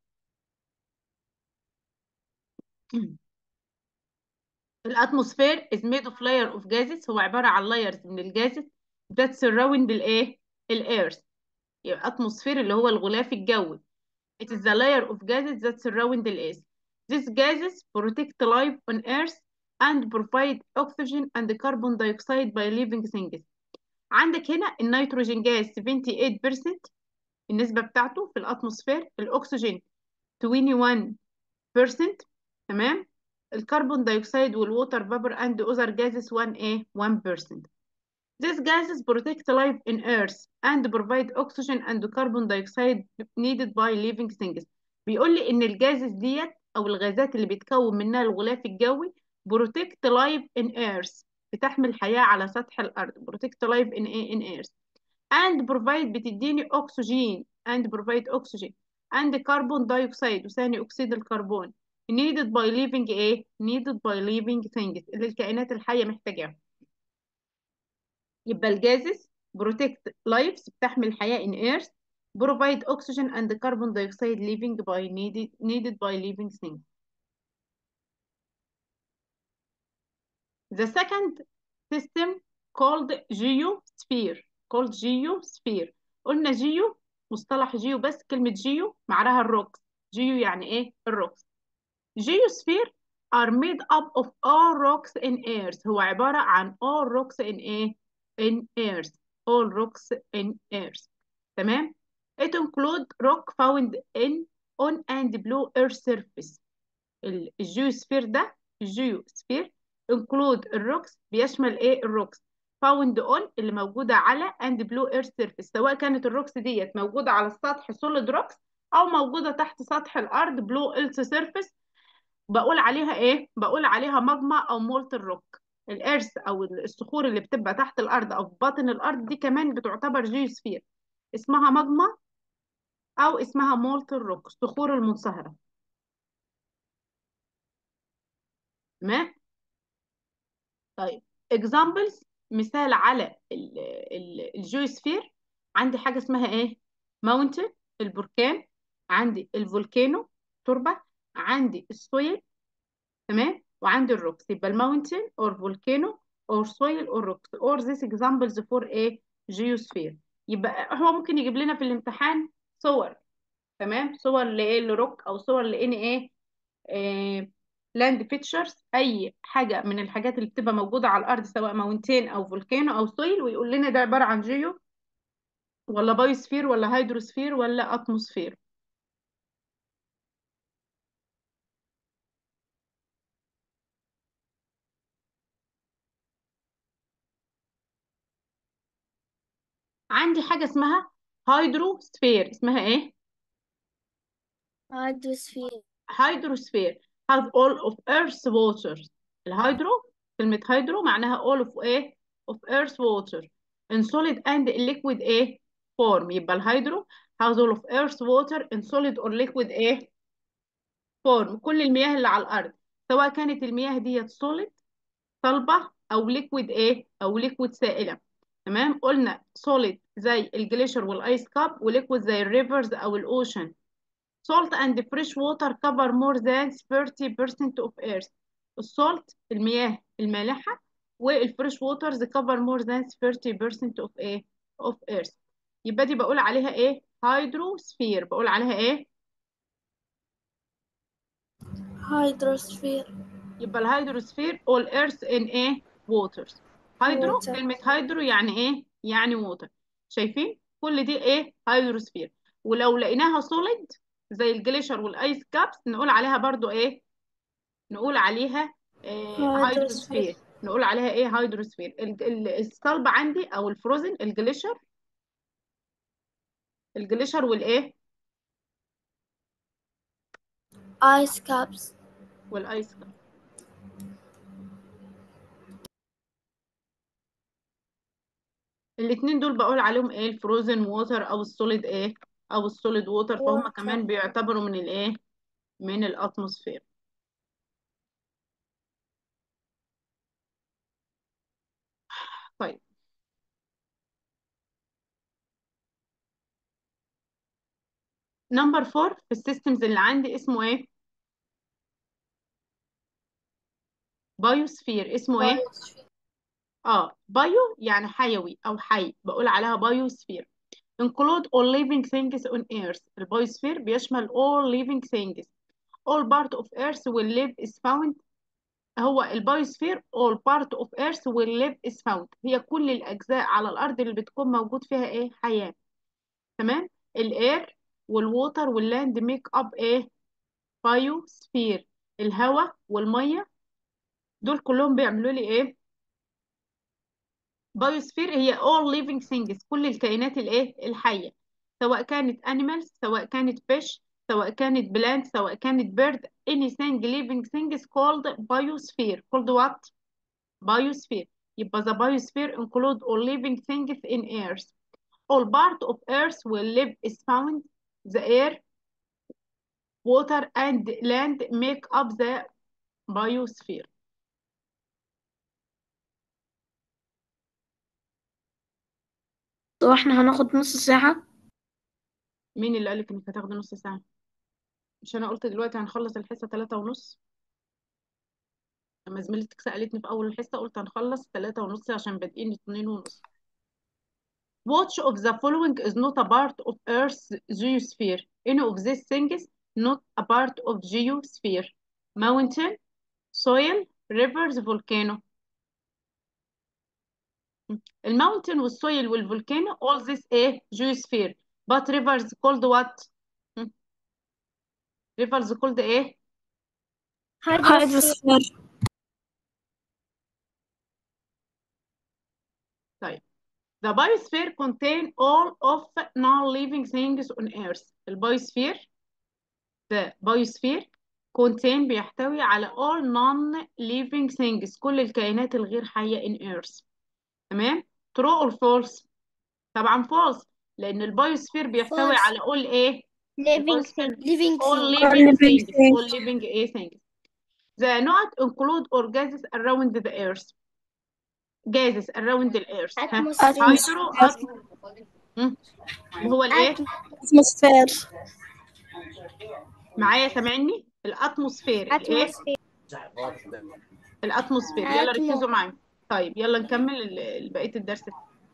[SPEAKER 1] الاتموسفير is made of layer of gases هو عبارة عن layers من الجازز that surround الايه الايرث يبقى اتموسفير اللي هو الغلاف الجوي it is the layer of gases that surround the earth these gases protect life on earth and provide oxygen and carbon dioxide by living things عندك هنا النيتروجين جاز 78% النسبة بتاعته في الاتموسفير الاكسجين 21% تمام الكربون دايوكسيد والووتر فابور اند اوذر جازز 1 ايه 1% These gases protect life in Earth and provide oxygen and carbon dioxide needed by living things. بيقول لي إن الجازز ديت أو الغازات اللي بيتكون منها الغلاف الجوي protect life in Earth بتحمي الحياة على سطح الأرض protect life in in Earth and provide بتديني أكسجين and provide oxygen and carbon dioxide وثاني أكسيد الكربون needed by living إيه؟ needed by living things اللي الكائنات الحية محتاجاها يبقى الجازز protect lives بتحمي الحياة in earth provide oxygen and carbon dioxide living by needed needed by living things the second system called geosphere called geosphere قلنا جيو مصطلح جيو بس كلمة جيو معناها الروكس جيو يعني ايه الروكس geosphere are made up of all rocks in earth هو عبارة عن all rocks in ايه in earth all rocks in earth تمام it include rock found in on and below earth surface ال- الجيوسفير ده الجيوسفير include الروكس بيشمل ايه الروكس found on اللي موجودة على and below earth surface سواء كانت الروكس ديت موجودة على السطح solid rocks أو موجودة تحت سطح الأرض below earth surface بقول عليها ايه بقول عليها ماجما او مولت الروك الارث او الصخور اللي بتبقى تحت الارض او في باطن الارض دي كمان بتعتبر جيوسفير اسمها ماجما او اسمها مولت الروك الصخور المنصهره تمام طيب examples مثال على ال- ال- الجيوسفير عندي حاجه اسمها ايه ماونتن البركان عندي الفولكانو تربه عندي السويل تمام وعندي الروكس يبقى الماونتن اور فولكانو اور سويل اور روكس اور ذيس اكزامبلز فور ايه جيوسفير يبقى هو ممكن يجيب لنا في الامتحان صور تمام صور لايه لروك او صور لان ايه, إيه لاند بيكتشرز اي حاجه من الحاجات اللي بتبقى موجوده على الارض سواء ماونتين او فولكانو او سويل ويقول لنا ده عباره عن جيو ولا بايوسفير ولا هيدروسفير ولا اتموسفير عندي حاجه اسمها هيدروسفير اسمها ايه
[SPEAKER 3] هيدروسفير
[SPEAKER 1] hydrosphere has all of earth's waters الهيدرو كلمة هيدرو معناها all of ايه of earth's water in solid and liquid ايه form يبقى الهيدرو has all of earth's water in solid or liquid ايه form كل المياه اللي على الأرض سواء كانت المياه ديت solid صلبة أو liquid ايه أو liquid سائلة تمام قلنا solid زي الجليشر والايس كاب وليكوid زي الريفرز أو الأوشن salt and fresh water cover more than 30% of earth السولت المياه المالحة والفريش ووترز cover more than 30% of ايه of earth يبقى دي بقول عليها ايه هيدروسفير بقول عليها ايه
[SPEAKER 2] هيدروسفير
[SPEAKER 1] يبقى الهيدروسفير all earth in ايه waters هيدرو
[SPEAKER 2] Water.
[SPEAKER 1] كلمة هيدرو يعني ايه يعني ووتر شايفين كل دي ايه هيدروسفير ولو لقيناها سوليد زي الجليشر والايس كابس نقول عليها برضو ايه نقول عليها إيه
[SPEAKER 2] هيدروسفير.
[SPEAKER 1] هيدروسفير نقول عليها ايه هيدروسفير ال- ال- الصلب عندي او الفروزن الجليشر الجليشر والايه
[SPEAKER 2] ايس كابس
[SPEAKER 1] والايس كاب الاتنين دول بقول عليهم ايه الفروزن ووتر او السوليد ايه او السوليد ووتر فهم
[SPEAKER 2] Water.
[SPEAKER 1] كمان بيعتبروا من الايه من الاتموسفير طيب نمبر فور في السيستمز اللي عندي اسمه ايه بايوسفير اسمه ايه اه بايو يعني حيوي او حي بقول عليها بايوسفير include all living things on earth البايوسفير بيشمل all living things all part of earth will live is found هو البايوسفير all part of earth will live is found هي كل الأجزاء على الأرض اللي بتكون موجود فيها إيه حياة تمام الاير والووتر واللاند ميك اب ايه بايوسفير الهواء والمية دول كلهم بيعملوا لي ايه بايوسفير هي all living things كل الكائنات الايه الحيه سواء كانت animals سواء كانت fish سواء كانت plant سواء كانت bird anything living things called biosphere called what biosphere يبقى the biosphere include all living things in earth all part of earth will live is found the air water and land make up the biosphere
[SPEAKER 2] واحنا هناخد نص ساعة
[SPEAKER 1] مين اللي قالك انك هتاخدي نص ساعة مش انا قلت دلوقتي هنخلص الحصة تلاتة ونص لما زميلتك سألتني في اول الحصة قلت هنخلص تلاتة ونص عشان بادئين اتنين ونص Which of the following is not a part of Earth's geosphere? Any of these things not a part of geosphere? Mountain, soil, rivers, volcano. الماونتن والسويل والفولكانو all this ايه geosphere but rivers called what م? rivers called ايه
[SPEAKER 2] هيدروسفير
[SPEAKER 1] طيب the biosphere contain all of non-living things on earth البايوسفير the biosphere contain بيحتوي على all non-living things كل الكائنات الغير حية in earth تمام true or false طبعا false لأن البايوسفير بيحتوي
[SPEAKER 3] False.
[SPEAKER 1] على all ايه
[SPEAKER 3] living
[SPEAKER 1] البايوسفير
[SPEAKER 3] thing living
[SPEAKER 1] all
[SPEAKER 3] thing
[SPEAKER 1] living
[SPEAKER 2] living
[SPEAKER 1] things
[SPEAKER 2] things.
[SPEAKER 1] all living ايه things the not include or gases around the earth gases around the earth ها
[SPEAKER 3] atmosphere
[SPEAKER 1] هيدرو أتم- مم. اللي هو الايه
[SPEAKER 2] اتموسفير
[SPEAKER 1] معايا سامعني الاتموسفير الايه
[SPEAKER 3] atmosphere
[SPEAKER 1] الاتموسفير يلا
[SPEAKER 3] أتمو.
[SPEAKER 1] ركزوا معايا طيب يلا نكمل ال- ال- بقيه الدرس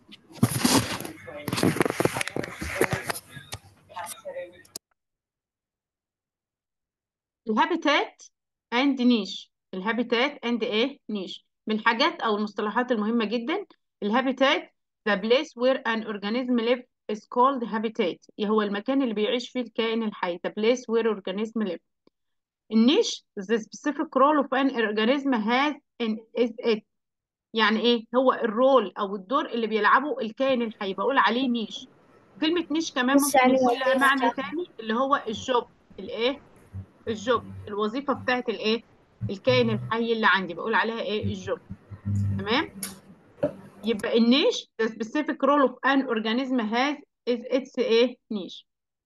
[SPEAKER 1] الهابيتات اند نيش الهابيتات اند ايه نيش من الحاجات او المصطلحات المهمه جدا الهابيتات the place where an organism live is called habitat هو المكان اللي بيعيش فيه الكائن الحي the place where organism live النيش the specific role of an organism has in is it يعني ايه هو الرول او الدور اللي بيلعبه الكائن الحي بقول عليه نيش كلمة نيش كمان
[SPEAKER 3] بس
[SPEAKER 1] ممكن
[SPEAKER 3] يعني
[SPEAKER 1] يكون لها
[SPEAKER 3] وظيفة.
[SPEAKER 1] معنى تاني اللي هو الجوب الايه الجوب الوظيفة بتاعت الايه الكائن الحي اللي عندي بقول عليها ايه الجوب تمام يبقى النيش the specific role of an organism has is its ايه نيش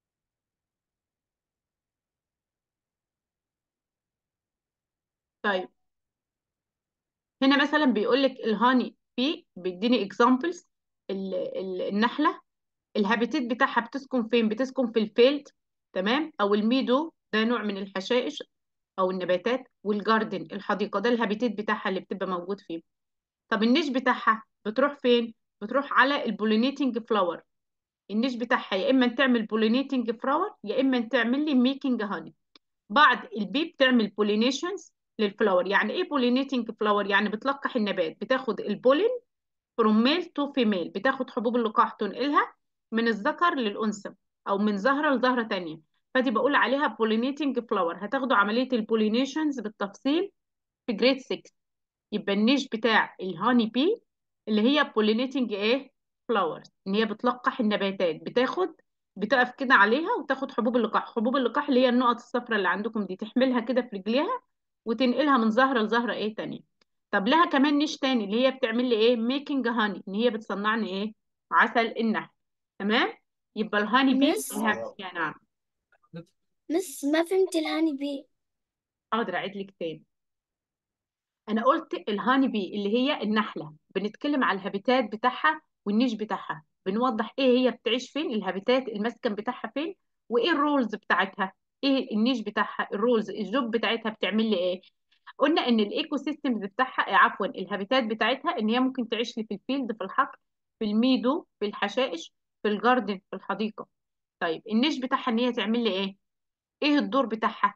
[SPEAKER 1] طيب هنا مثلا بيقول لك الهاني في بيديني examples ال- ال- النحلة الهابيتات بتاعها بتسكن فين بتسكن في الفيلد تمام او الميدو ده نوع من الحشائش او النباتات والجاردن الحديقة ده الهابيتات بتاعها اللي بتبقى موجود فيه طب النيش بتاعها بتروح فين بتروح على البولينيتنج فلاور النيش بتاعها يا اما تعمل بولينيتنج فلاور يا اما تعمل لي ميكنج هاني بعد البي بتعمل بولينيشنز للفلاور يعني ايه بولينيتنج فلاور يعني بتلقح النبات بتاخد البولين فروم ميل تو فيميل بتاخد حبوب اللقاح تنقلها من الذكر للأنثى أو من زهرة لزهرة تانية فدي بقول عليها بولينيتنج فلاور هتاخدوا عملية البولينيشنز بالتفصيل في جريد 6 يبقى النيش بتاع الهاني بي اللي هي بولينيتنج ايه فلاورز ان هي بتلقح النباتات بتاخد بتقف كده عليها وتاخد حبوب اللقاح حبوب اللقاح اللي هي النقط الصفراء اللي عندكم دي تحملها كده في رجليها وتنقلها من زهرة لزهرة ايه تانية طب لها كمان نيش تاني اللي هي بتعمل لي ايه ميكنج هاني ان هي بتصنعني ايه عسل النحل تمام يبقى الهاني بي
[SPEAKER 3] مس
[SPEAKER 1] الها- يعني نعم
[SPEAKER 3] مس ما فهمت الهاني بي
[SPEAKER 1] اقدر اعيد لك تاني انا قلت الهاني بي اللي هي النحله بنتكلم على الهابيتات بتاعها والنيش بتاعها بنوضح ايه هي بتعيش فين الهابيتات المسكن بتاعها فين وايه الرولز بتاعتها ايه النيش بتاعها الرولز الجوب بتاعتها بتعمل لي ايه قلنا ان الايكو سيستمز بتاعها آه، عفوا الهابيتات بتاعتها ان هي ممكن تعيش لي في الفيلد في الحقل في الميدو في الحشائش في الجاردن في الحديقه طيب النيش بتاعها ان هي تعمل لي ايه ايه الدور بتاعها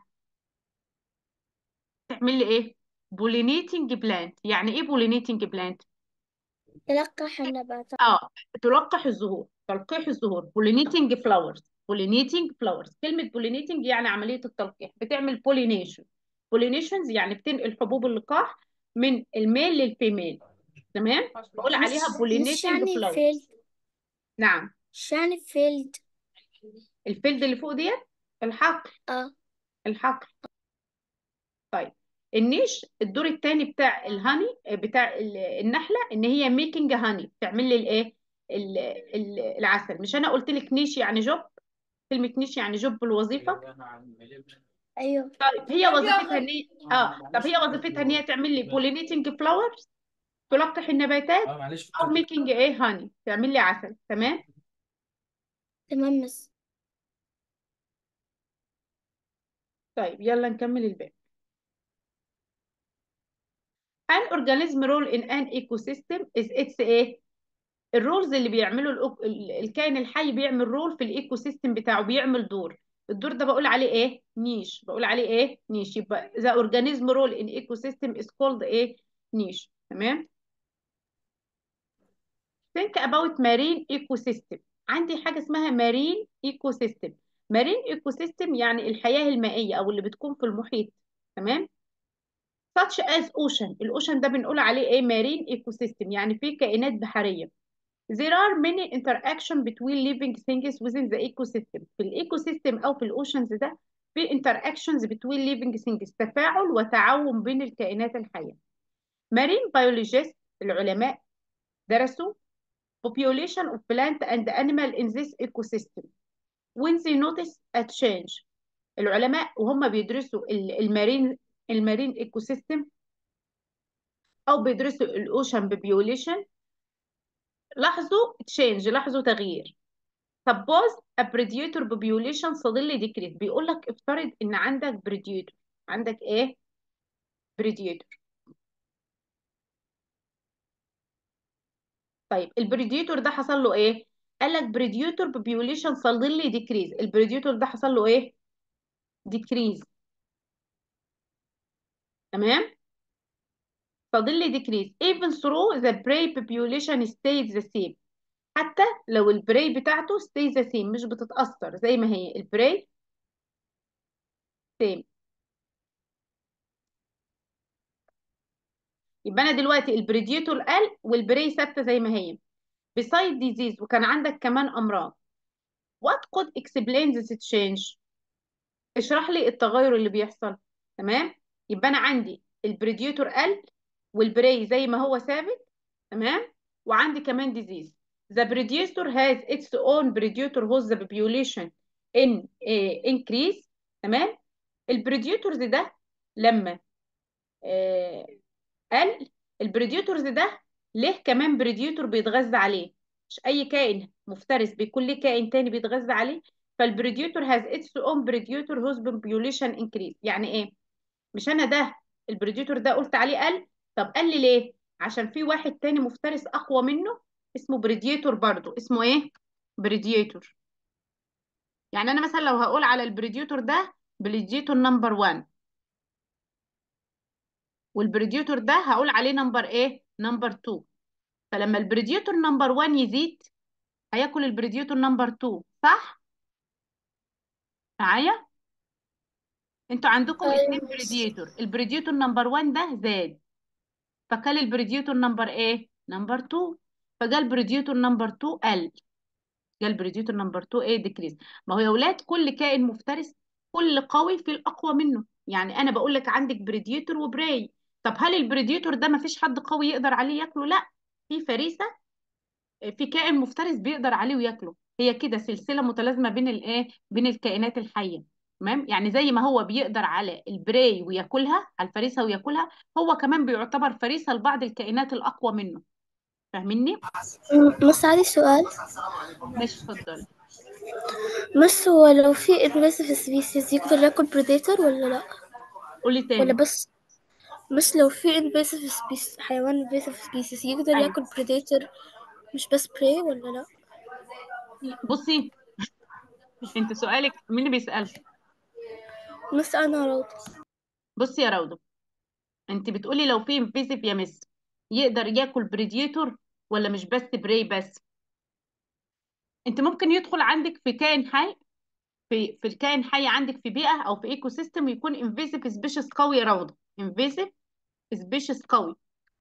[SPEAKER 1] تعمل لي ايه بولينيتنج بلانت يعني ايه بولينيتنج بلانت
[SPEAKER 3] تلقح النباتات
[SPEAKER 1] اه تلقح الزهور تلقيح الزهور بولينيتنج فلاورز بولينيتنج فلاورز كلمة بولينيتنج يعني عملية التلقيح بتعمل بولينيشن بولينيشنز يعني بتنقل حبوب اللقاح من الميل للفيميل تمام بقول عليها
[SPEAKER 3] مش
[SPEAKER 1] بولينيتنج
[SPEAKER 3] يعني
[SPEAKER 1] فلاور
[SPEAKER 3] فيلد
[SPEAKER 1] نعم
[SPEAKER 3] مش يعني فيلد
[SPEAKER 1] الفيلد اللي فوق ديت الحقل
[SPEAKER 3] اه
[SPEAKER 1] الحقل طيب النيش الدور الثاني بتاع الهاني بتاع ال- النحله ان هي ميكنج هاني تعمل لي الايه ال- ال- العسل مش انا قلت لك نيش يعني جوب كلمه نيش يعني جوب الوظيفه
[SPEAKER 3] ايوه
[SPEAKER 1] طيب هي وظيفتها ان هي اه طب هي وظيفتها ان هي تعمل لي بولينيتنج فلاورز تلقح النباتات
[SPEAKER 4] اه معلش
[SPEAKER 1] او ميكنج ايه هاني تعمل لي عسل تمام
[SPEAKER 3] تمام مس
[SPEAKER 1] طيب يلا نكمل الباقي an organism role in an ecosystem is its ايه الرولز اللي بيعمله الأك... ال- الكائن الحي بيعمل رول في الايكو سيستم بتاعه بيعمل دور الدور ده بقول عليه ايه نيش بقول عليه ايه نيش يبقى the organism role in ecosystem is called ايه نيش تمام think about marine ecosystem عندي حاجة اسمها marine ecosystem marine ecosystem يعني الحياة المائية او اللي بتكون في المحيط تمام such as ocean الاوشن ده بنقول عليه ايه marine ecosystem يعني فيه كائنات بحرية There are many interaction between living things within the ecosystem. في الايكو سيستم او في الاوشنز ده في interactions between living things تفاعل وتعاون بين الكائنات الحية. Marine biologists العلماء درسوا population of plant and animal in this ecosystem. When they notice a change العلماء وهم بيدرسوا ال- المارين المارين ايكو سيستم او بيدرسوا الاوشن population لاحظوا تشينج لاحظوا تغيير suppose a predator population suddenly decrease بيقول لك افترض ان عندك predator عندك ايه predator طيب البريديتور ده حصل له ايه قال لك predator population suddenly decrease البريديتور ده حصل له ايه decrease تمام suddenly decrease even though the prey population stays the same حتى لو البراي بتاعته stays the same مش بتتأثر زي ما هي البراي same يبقى انا دلوقتي البريديتور قل والبراي ثابته زي ما هي beside disease وكان عندك كمان امراض what could explain this change اشرح لي التغير اللي بيحصل تمام يبقى انا عندي البريديتور قل والبراي زي ما هو ثابت تمام وعندي كمان disease the predator has its own predator whose the population in eh, increase تمام البريديتورز ده لما آه، قال البريديتورز ده ليه كمان بريديتور بيتغذى عليه مش اي كائن مفترس بيكون ليه كائن تاني بيتغذى عليه فالبريديتور has its own predator whose population increase يعني ايه مش انا ده البريديتور ده قلت عليه قل طب قال لي ليه عشان في واحد تاني مفترس اقوى منه اسمه بريديتور برضو اسمه ايه بريديتور يعني انا مثلا لو هقول على البريديتور ده بريديتور نمبر 1 والبريديتور ده هقول عليه نمبر ايه نمبر 2 فلما البريديتور نمبر 1 يزيد هياكل البريديتور نمبر 2 صح معايا انتوا عندكم اتنين
[SPEAKER 3] ايوه
[SPEAKER 1] بريديتور البريديتور نمبر 1 ده زاد فكل البريديتور نمبر ايه نمبر 2 فجاء البريديتور نمبر 2 قل جاء البريديتور نمبر 2 ايه ديكريز ما هو يا اولاد كل كائن مفترس كل قوي في الاقوى منه يعني انا بقول لك عندك بريديتور وبراي طب هل البريديتور ده ما فيش حد قوي يقدر عليه ياكله لا في فريسه في كائن مفترس بيقدر عليه وياكله هي كده سلسله متلازمه بين الايه بين الكائنات الحيه تمام يعني زي ما هو بيقدر على البراي وياكلها على الفريسه وياكلها هو كمان بيعتبر فريسه لبعض الكائنات الاقوى منه فاهميني
[SPEAKER 2] بس عندي سؤال
[SPEAKER 1] ماشي اتفضل
[SPEAKER 2] بس هو لو في invasive species يقدر ياكل predator ولا لا
[SPEAKER 1] قولي
[SPEAKER 2] ولا
[SPEAKER 1] تاني
[SPEAKER 2] بس بس لو في invasive species حيوان invasive species يقدر
[SPEAKER 1] ايوه
[SPEAKER 2] ياكل predator مش بس prey ولا لا
[SPEAKER 1] بصي انت سؤالك مين اللي بيسأل
[SPEAKER 2] بس انا روض
[SPEAKER 1] بصي يا روضة انت بتقولي لو في انفيزيف يا مس يقدر ياكل بريديتور ولا مش بس براي بس انت ممكن يدخل عندك في كائن حي في في الكائن حي عندك في بيئة او في ايكو سيستم يكون انفيزيف سبيشيس قوي يا روضة انفيزيف سبيشيس قوي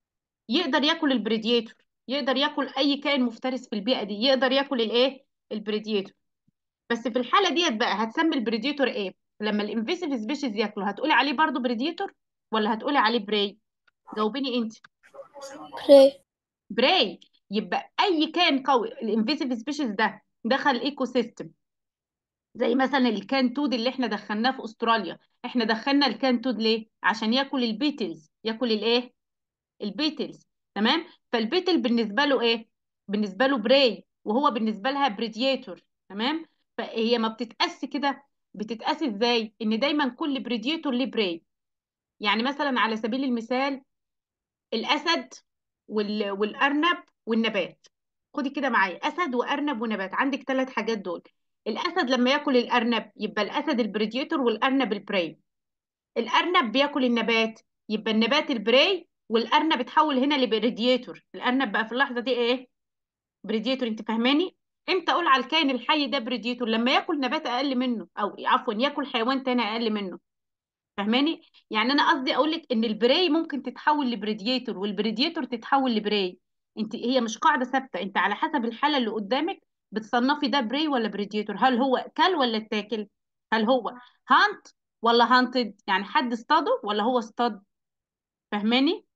[SPEAKER 1] يقدر ياكل البريديتور يقدر ياكل اي كائن مفترس في البيئه دي يقدر ياكل الايه البريديتور بس في الحاله ديت بقى هتسمي البريديتور ايه لما الانفيسيف سبيشيز ياكله هتقولي عليه برضو بريديتور ولا هتقولي عليه براي جاوبيني انت
[SPEAKER 2] براي
[SPEAKER 1] براي يبقى اي كائن قوي الانفيسيف سبيشيز ده دخل ايكو سيستم زي مثلا الكان تود اللي احنا دخلناه في استراليا احنا دخلنا الكان تود ليه عشان ياكل البيتلز ياكل الايه البيتلز تمام فالبيتل بالنسبه له ايه بالنسبه له براي وهو بالنسبه لها بريديتور تمام فهي ما بتتقاس كده بتتقاس ازاي ان دايما كل بريديتور ليه براي يعني مثلا على سبيل المثال الاسد وال... والارنب والنبات خدي كده معايا اسد وارنب ونبات عندك ثلاث حاجات دول الاسد لما ياكل الارنب يبقى الاسد البريديتور والارنب البراي الارنب بياكل النبات يبقى النبات البراي والارنب اتحول هنا لبريديتور الارنب بقى في اللحظه دي ايه بريديتور انت فاهماني امتى اقول على الكائن الحي ده بريديتور لما ياكل نبات اقل منه او عفوا ياكل حيوان تاني اقل منه فاهماني يعني انا قصدي اقول لك ان البراي ممكن تتحول لبريديتور والبريديتور تتحول لبراي انت هي مش قاعده ثابته انت على حسب الحاله اللي قدامك بتصنفي ده براي ولا بريديتور هل هو كل ولا اتاكل هل هو هانت ولا هانتد يعني حد اصطاده ولا هو اصطاد فاهماني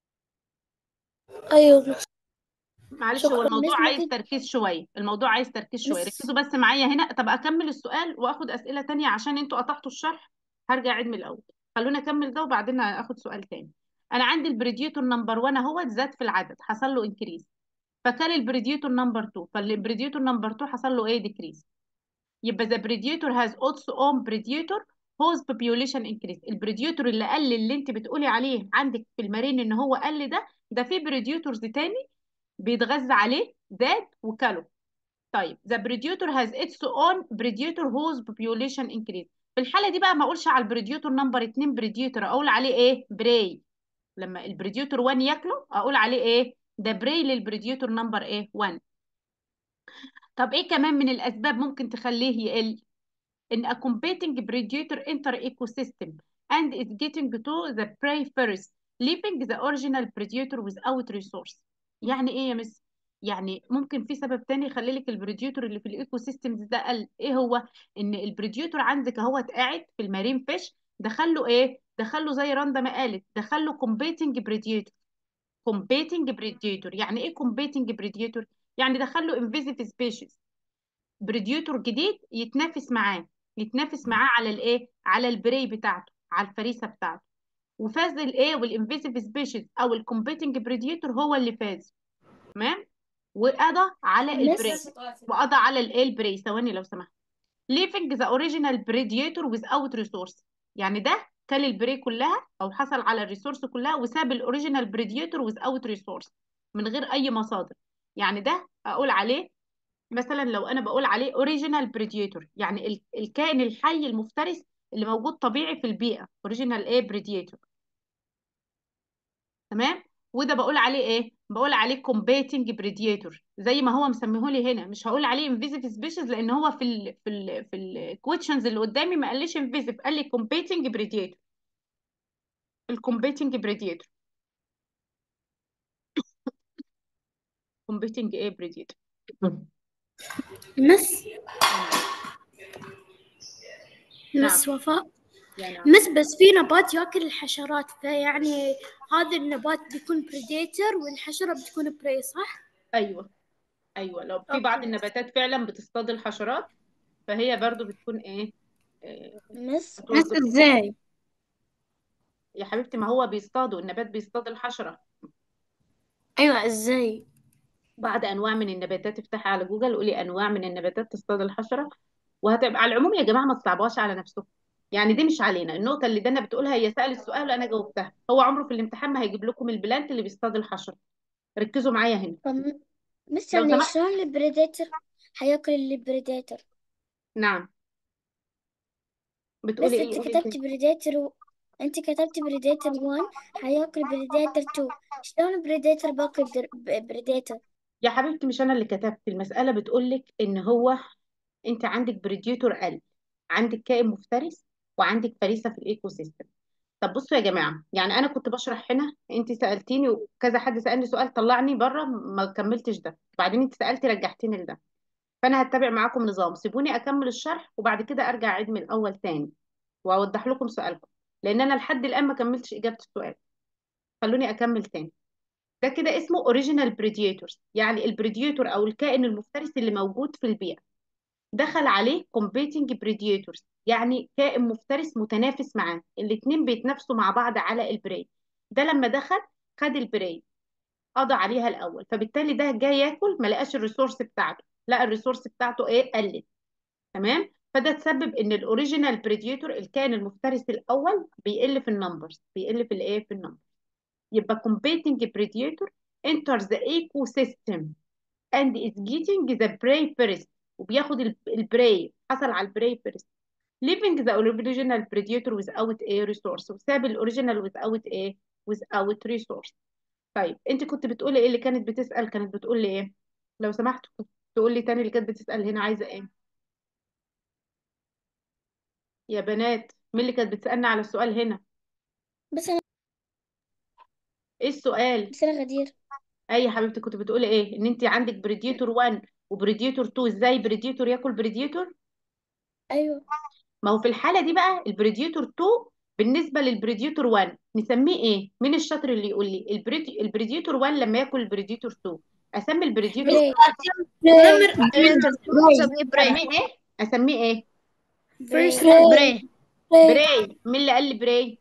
[SPEAKER 2] ايوه
[SPEAKER 1] معلش هو
[SPEAKER 2] شكرا
[SPEAKER 1] الموضوع
[SPEAKER 3] مس
[SPEAKER 1] عايز
[SPEAKER 3] ممكن
[SPEAKER 1] تركيز شويه الموضوع عايز تركيز شويه
[SPEAKER 3] مس
[SPEAKER 1] ركزوا بس معايا هنا طب اكمل السؤال واخد اسئله تانية عشان انتوا قطعتوا الشرح هرجع اعيد من الاول خلونا اكمل ده وبعدين اخد سؤال تاني انا عندي البريديتور نمبر 1 اهو زاد في العدد حصل له انكريز فكان البريديتور نمبر 2 فالبريديتور نمبر 2 حصل له ايه ديكريز يبقى the predator has also own predator whose population increase البريديتور اللي قل اللي انت بتقولي عليه عندك في المارين ان هو قل ده ده في بريديتورز تاني بيتغذى عليه زاد وكله طيب the predator has its own predator whose population increase في الحالة دي بقى ما اقولش على البريديتور نمبر 2 بريديتور اقول عليه ايه براي لما البريديتور 1 ياكله اقول عليه ايه ده براي للبريديتور نمبر ايه 1 طب ايه كمان من الاسباب ممكن تخليه يقل ان a competing predator enter ecosystem and is getting to the prey first leaving the original predator without resource يعني ايه يا مس يعني ممكن في سبب تاني يخلي لك البريديتور اللي في الايكو سيستمز ده قل ايه هو ان البريديتور عندك اهو قاعد في المارين فيش دخله ايه دخله زي رندا ما قالت دخله competing predator competing predator يعني ايه competing predator يعني دخله invasive species بريديوتور جديد يتنافس معاه يتنافس معاه على الايه على البري بتاعته على الفريسه بتاعته وفاز الايه والانفيسيف سبيشيز او الكومبيتنج بريديتور هو اللي فاز تمام وقضى على البري
[SPEAKER 3] مس
[SPEAKER 1] وقضى على الايه البري ثواني لو سمحت leaving the original predator without resource يعني ده كل البري كلها او حصل على الريسورس كلها وساب الاوريجينال بريديتور without resource من غير اي مصادر يعني ده اقول عليه مثلا لو انا بقول عليه اوريجينال بريديتور يعني ال- الكائن الحي المفترس اللي موجود طبيعي في البيئه اوريجينال ايه بريديتور تمام وده بقول عليه ايه بقول عليه كومبيتنج بريديتور زي ما هو مسميهولي هنا مش هقول عليه انفيزيف سبيشيز لان هو في ال في ال في الكويشنز اللي قدامي ما قاليش انفيزيف قال لي كومبيتنج بريديتور الكومبيتنج بريديتور كومبيتنج ايه بريديتور
[SPEAKER 2] مس
[SPEAKER 1] نعم
[SPEAKER 2] مس وفاء
[SPEAKER 1] يا نعم
[SPEAKER 2] مس بس في نبات ياكل الحشرات فيعني هذا النبات بيكون بريديتر والحشرة بتكون بري صح؟
[SPEAKER 1] ايوه ايوه لو في بعض
[SPEAKER 2] اوكي
[SPEAKER 1] النباتات فعلا بتصطاد الحشرات فهي برضو بتكون ايه آه،
[SPEAKER 3] مس
[SPEAKER 4] بس
[SPEAKER 1] بتوظف
[SPEAKER 4] ازاي
[SPEAKER 1] يا حبيبتي ما هو بيصطادوا النبات بيصطاد الحشرة
[SPEAKER 4] ايوه ازاي
[SPEAKER 1] بعض انواع من النباتات افتحي على جوجل قولي انواع من النباتات تصطاد الحشرة وهتبقى على العموم يا جماعة ما تصعبوهاش على نفسكم يعني دي مش علينا النقطة اللي دانا بتقولها هي سألت السؤال وانا جاوبتها هو عمره في الامتحان ما هيجيب لكم البلانت اللي بيصطاد الحشرة ركزوا معايا هنا
[SPEAKER 3] طب مس
[SPEAKER 1] لو
[SPEAKER 3] يعني
[SPEAKER 1] سمحت
[SPEAKER 3] شلون البريديتر حياكل البريديتر
[SPEAKER 1] نعم
[SPEAKER 3] بس
[SPEAKER 1] بتقولي
[SPEAKER 3] انت
[SPEAKER 1] ايه قولي
[SPEAKER 3] كتبت
[SPEAKER 1] تاني
[SPEAKER 3] بريديتر و... انت كتبت بريديتر 1 حياكل بريديتر 2 شلون بريديتر باكل در- ب- بريديتر
[SPEAKER 1] يا حبيبتي مش انا اللي كتبت المسألة بتقولك ان هو انت عندك بريديوتور قلب عندك كائن مفترس وعندك فريسة في الايكو سيستم طب بصوا يا جماعه يعني انا كنت بشرح هنا انت سالتيني وكذا حد سالني سؤال طلعني بره ما كملتش ده بعدين انت سالتي رجعتيني لده فانا هتبع معاكم نظام سيبوني اكمل الشرح وبعد كده ارجع اعيد من الاول تاني واوضح لكم سؤالكم لان انا لحد الان ما كملتش اجابه السؤال خلوني اكمل تاني ده كده اسمه اوريجينال بريديتورز يعني البريديتور او الكائن المفترس اللي موجود في البيئه دخل عليه competing predators يعني كائن مفترس متنافس معاه الاتنين بيتنافسوا مع بعض على البراي ده لما دخل خد البراي قضى عليها الاول فبالتالي ده جاي ياكل ما لقاش الريسورس بتاعته لقى الريسورس بتاعته ايه قلت تمام فده تسبب ان الاوريجينال بريديتور الكائن المفترس الاول بيقل في النمبرز بيقل في الايه في النمبر يبقى competing predator enters the ecosystem and is getting the prey first وبياخد البراي حصل على البراي first leaving the original predator without a resource وساب الاوريجينال without a without resource طيب انت كنت بتقولي ايه اللي كانت بتسأل كانت بتقول لي ايه لو سمحت كنت تقول لي تاني اللي كانت بتسأل هنا عايزة ايه يا بنات مين اللي كانت بتسألنا على السؤال هنا
[SPEAKER 3] بس أنا
[SPEAKER 1] ايه السؤال
[SPEAKER 3] بس أنا غدير
[SPEAKER 1] اي يا حبيبتي كنت بتقولي ايه ان انت عندك بريديتور 1 وبريديتور 2 ازاي بريديتور ياكل بريديتور
[SPEAKER 3] أيوه
[SPEAKER 1] ما هو في الحالة دي بقى البريديتور 2 بالنسبة للبريديتور 1 نسميه ايه مين الشاطر اللي يقول لي البريدي... البريديتور 1 لما ياكل البريديتور 2 اسمي البريديتور
[SPEAKER 3] بري
[SPEAKER 1] اسميه ايه اسميه ايه
[SPEAKER 4] فيرست
[SPEAKER 3] بري
[SPEAKER 1] براي مين اللي قال لي براي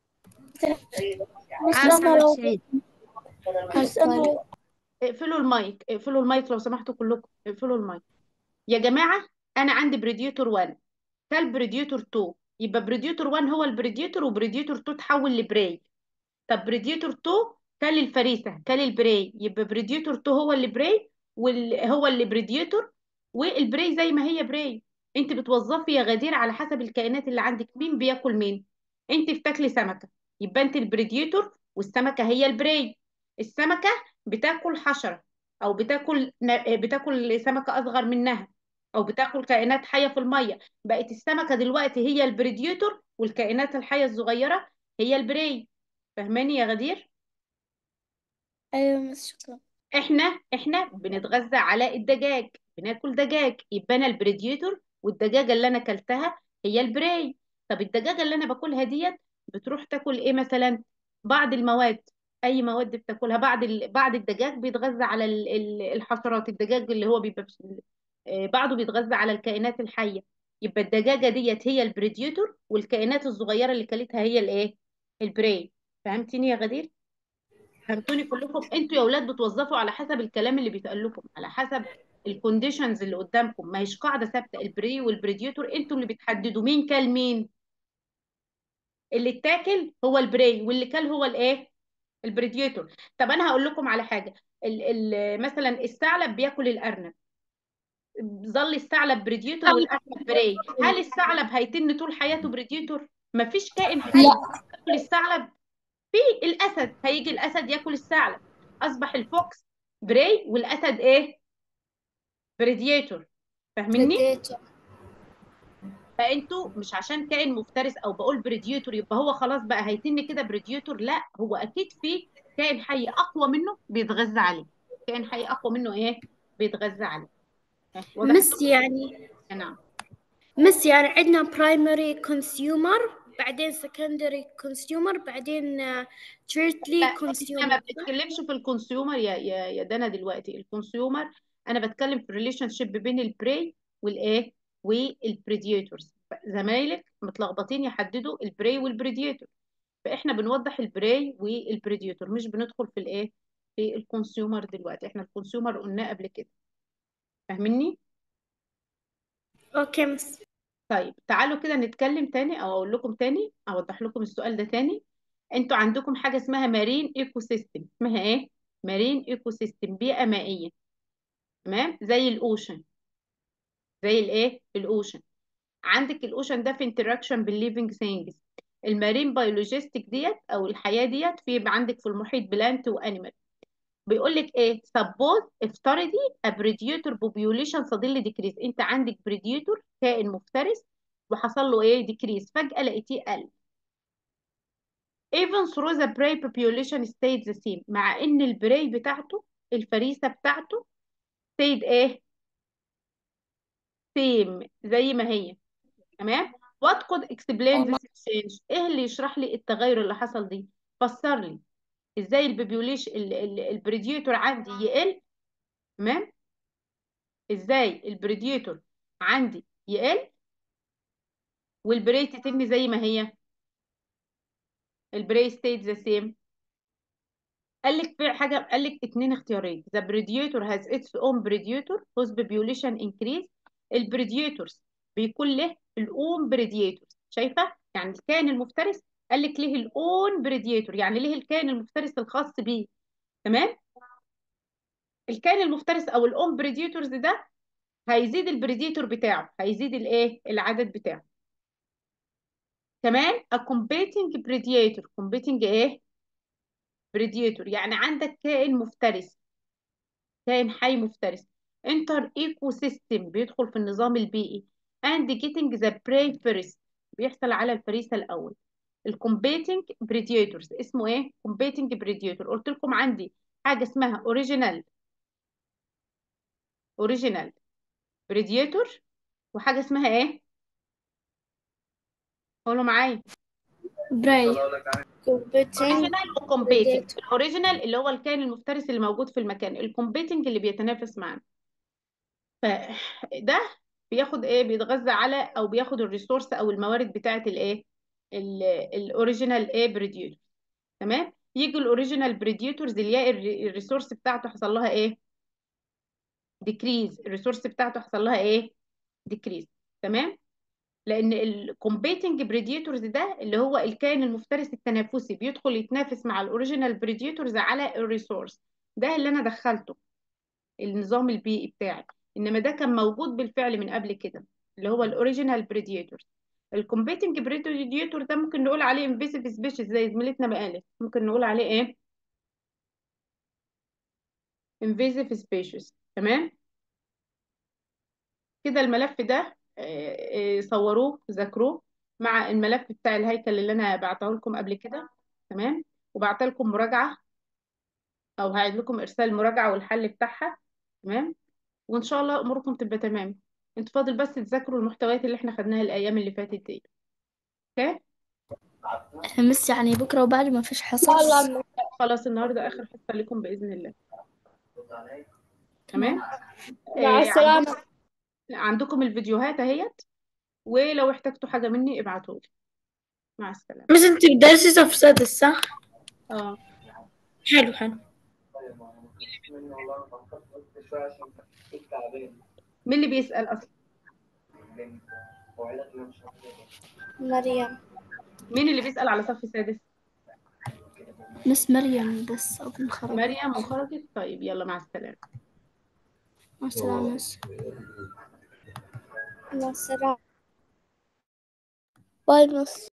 [SPEAKER 3] أسمع
[SPEAKER 4] سعيد
[SPEAKER 3] أسمع
[SPEAKER 1] اقفلوا المايك اقفلوا المايك لو سمحتوا كلكم اقفلوا المايك يا جماعة انا عندي بريديتور 1 كان بريديتور 2 يبقى بريديتور 1 هو البريديتور وبريديتور 2 تحول لبراي طب بريديتور 2 كان الفريسة كان البراي يبقى بريديتور 2 هو اللي براي وهو اللي بريديتور والبراي زي ما هي براي انت بتوظفي يا غدير على حسب الكائنات اللي عندك مين بياكل مين انت بتاكلي سمكة يبقى انت البريديتور والسمكة هي البراي السمكة بتاكل حشرة او بتاكل ن- بتاكل سمكة اصغر منها او بتاكل كائنات حية في المية بقت السمكة دلوقتي هي البريديتور والكائنات الحية الصغيرة هي البراي فاهماني يا غدير
[SPEAKER 3] أيوه بس شكرا
[SPEAKER 1] احنا احنا بنتغذى على الدجاج بناكل دجاج يبقى انا البريديتور والدجاجه اللي انا اكلتها هي البراي طب الدجاجه اللي انا باكلها ديت بتروح تاكل ايه مثلا بعض المواد اي مواد بتاكلها بعد ال... بعد الدجاج بيتغذى على ال- ال- الحشرات الدجاج اللي هو بيبقى بس- آه، بعضه بيتغذى على الكائنات الحيه يبقى الدجاجه ديت هي البريديتور والكائنات الصغيره اللي كلتها هي الايه البراي فهمتيني يا غدير فهمتوني كلكم انتوا يا اولاد بتوظفوا على حسب الكلام اللي بيتقال لكم على حسب الكونديشنز اللي قدامكم ما هيش قاعده ثابته البري والبريديوتور انتوا اللي بتحددوا مين كل مين اللي اتاكل هو البري واللي كل هو الايه البريديوتور طب انا هقول لكم على حاجه ال ال مثلا الثعلب بياكل الارنب ظل الثعلب بريديوتور والارنب بري هل الثعلب هيتن طول حياته بريديوتور مفيش كائن حي ياكل الثعلب في الاسد هيجي الاسد ياكل الثعلب اصبح الفوكس براي والاسد ايه بريديتور فاهميني فانتوا مش عشان كائن مفترس او بقول بريديتور يبقى هو خلاص بقى هيتم كده بريديتور لا هو اكيد في كائن حي اقوى منه بيتغذى عليه كائن حي اقوى منه ايه بيتغذى عليه واضح
[SPEAKER 2] مس يعني
[SPEAKER 1] نعم
[SPEAKER 2] مس يعني عندنا برايمري كونسيومر بعدين سكندري كونسيومر بعدين تريتلي
[SPEAKER 1] لا احنا ما
[SPEAKER 2] كونسيومر
[SPEAKER 1] بنتكلمش في الكونسيومر يا يا يا دنا دلوقتي الكونسيومر انا بتكلم في الريليشن شيب بين البراي والايه والبريديتورز زمايلك متلخبطين يحددوا البراي والبريديتور فاحنا بنوضح البراي والبريديتور مش بندخل في الايه في الكونسيومر دلوقتي احنا الكونسيومر قلناه قبل كده فاهميني
[SPEAKER 2] اوكي مس
[SPEAKER 1] طيب تعالوا كده نتكلم تاني او اقول لكم تاني اوضح لكم السؤال ده تاني انتوا عندكم حاجه اسمها مارين ايكو سيستم اسمها ايه مارين ايكو سيستم بيئه مائيه تمام زي الاوشن زي الايه الاوشن عندك الاوشن ده في انتراكشن بالليفنج ثينجز المارين بيولوجيستيك ديت او الحياه ديت في يبقى عندك في المحيط بلانت وانيمال بيقول لك ايه سبوز افترضي بريديوتور بوبيوليشن صديل ديكريس انت عندك بريديوتور كائن مفترس وحصل له ايه ديكريس فجاه لقيتيه قل even through the prey population stayed the same مع ان البراي بتاعته الفريسة بتاعته stayed ايه same زي ما هي تمام what could explain this change ايه اللي يشرح لي التغير اللي حصل دي فسر لي ازاي البيبيوليش البريديتور عندي يقل تمام ازاي البريديتور عندي يقل والبراي تتم زي ما هي البراي stayed the same قال لك في حاجه قال لك اتنين اختيارين the predator has its own predator whose population increase البريديتورز بيكون له الاون بريديتورز شايفه يعني الكائن المفترس قال لك ليه الاون بريديتور يعني ليه الكائن المفترس الخاص بيه تمام الكائن المفترس او الاون بريديتورز ده هيزيد البريديتور بتاعه هيزيد الايه العدد بتاعه كمان a competing predator competing ايه بريديتور يعني عندك كائن مفترس كائن حي مفترس انتر ايكو سيستم بيدخل في النظام البيئي and getting the prey first بيحصل على الفريسة الأول الكومبيتنج بريديتورز اسمه ايه كومبيتنج بريديتور قلت لكم عندي حاجة اسمها اوريجينال اوريجينال بريديتور وحاجة اسمها ايه قولوا معايا
[SPEAKER 4] براي
[SPEAKER 1] اوريجينال وكومبيتنج الاوريجينال اللي هو الكائن المفترس اللي موجود في المكان الكومبيتنج اللي بيتنافس معانا فده بياخد ايه بيتغذى على او بياخد الريسورس او الموارد بتاعه الايه الاوريجينال ايه بريديوتور تمام يجي الاوريجينال بريديوتورز يلاقي الري- الريسورس بتاعته حصل لها ايه ديكريز الريسورس بتاعته حصل لها ايه ديكريز تمام لان الكومبيتنج بريديتورز ده اللي هو الكائن المفترس التنافسي بيدخل يتنافس مع الاوريجينال بريديتورز على الريسورس ده اللي انا دخلته النظام البيئي بتاعي انما ده كان موجود بالفعل من قبل كده اللي هو الاوريجينال بريديتورز الكومبيتنج بريديتور ده ممكن نقول عليه انفيسيف سبيشيز زي زميلتنا ما قالت ممكن نقول عليه ايه انفيسيف سبيشيز تمام كده الملف ده آه، آه، صوروه ذاكروه مع الملف بتاع الهيكل اللي انا بعته لكم قبل كده تمام وبعت لكم مراجعة او هعيد لكم ارسال المراجعة والحل بتاعها تمام وان شاء الله اموركم تبقى تمام انتوا فاضل بس تذاكروا المحتويات اللي احنا خدناها الايام اللي فاتت دي اوكي
[SPEAKER 4] مس يعني بكرة وبعد ما فيش حصص
[SPEAKER 2] والله
[SPEAKER 1] خلاص النهارده اخر حصة لكم باذن الله تمام
[SPEAKER 2] مع
[SPEAKER 1] آه،
[SPEAKER 2] السلامة
[SPEAKER 1] عندكم الفيديوهات اهيت ولو احتجتوا حاجة مني ابعتوا لي مع السلامة
[SPEAKER 4] بس انت بتدرسي في سادس صح؟
[SPEAKER 1] اه
[SPEAKER 4] حلو حلو
[SPEAKER 1] مين اللي بيسأل اصلا
[SPEAKER 2] مريم
[SPEAKER 1] مين اللي بيسأل على صف سادس
[SPEAKER 4] مس مريم بس أظن خرج
[SPEAKER 1] مريم وخرجت طيب يلا مع السلامة
[SPEAKER 4] مع السلامة مس
[SPEAKER 2] مع السلامة
[SPEAKER 3] باي مس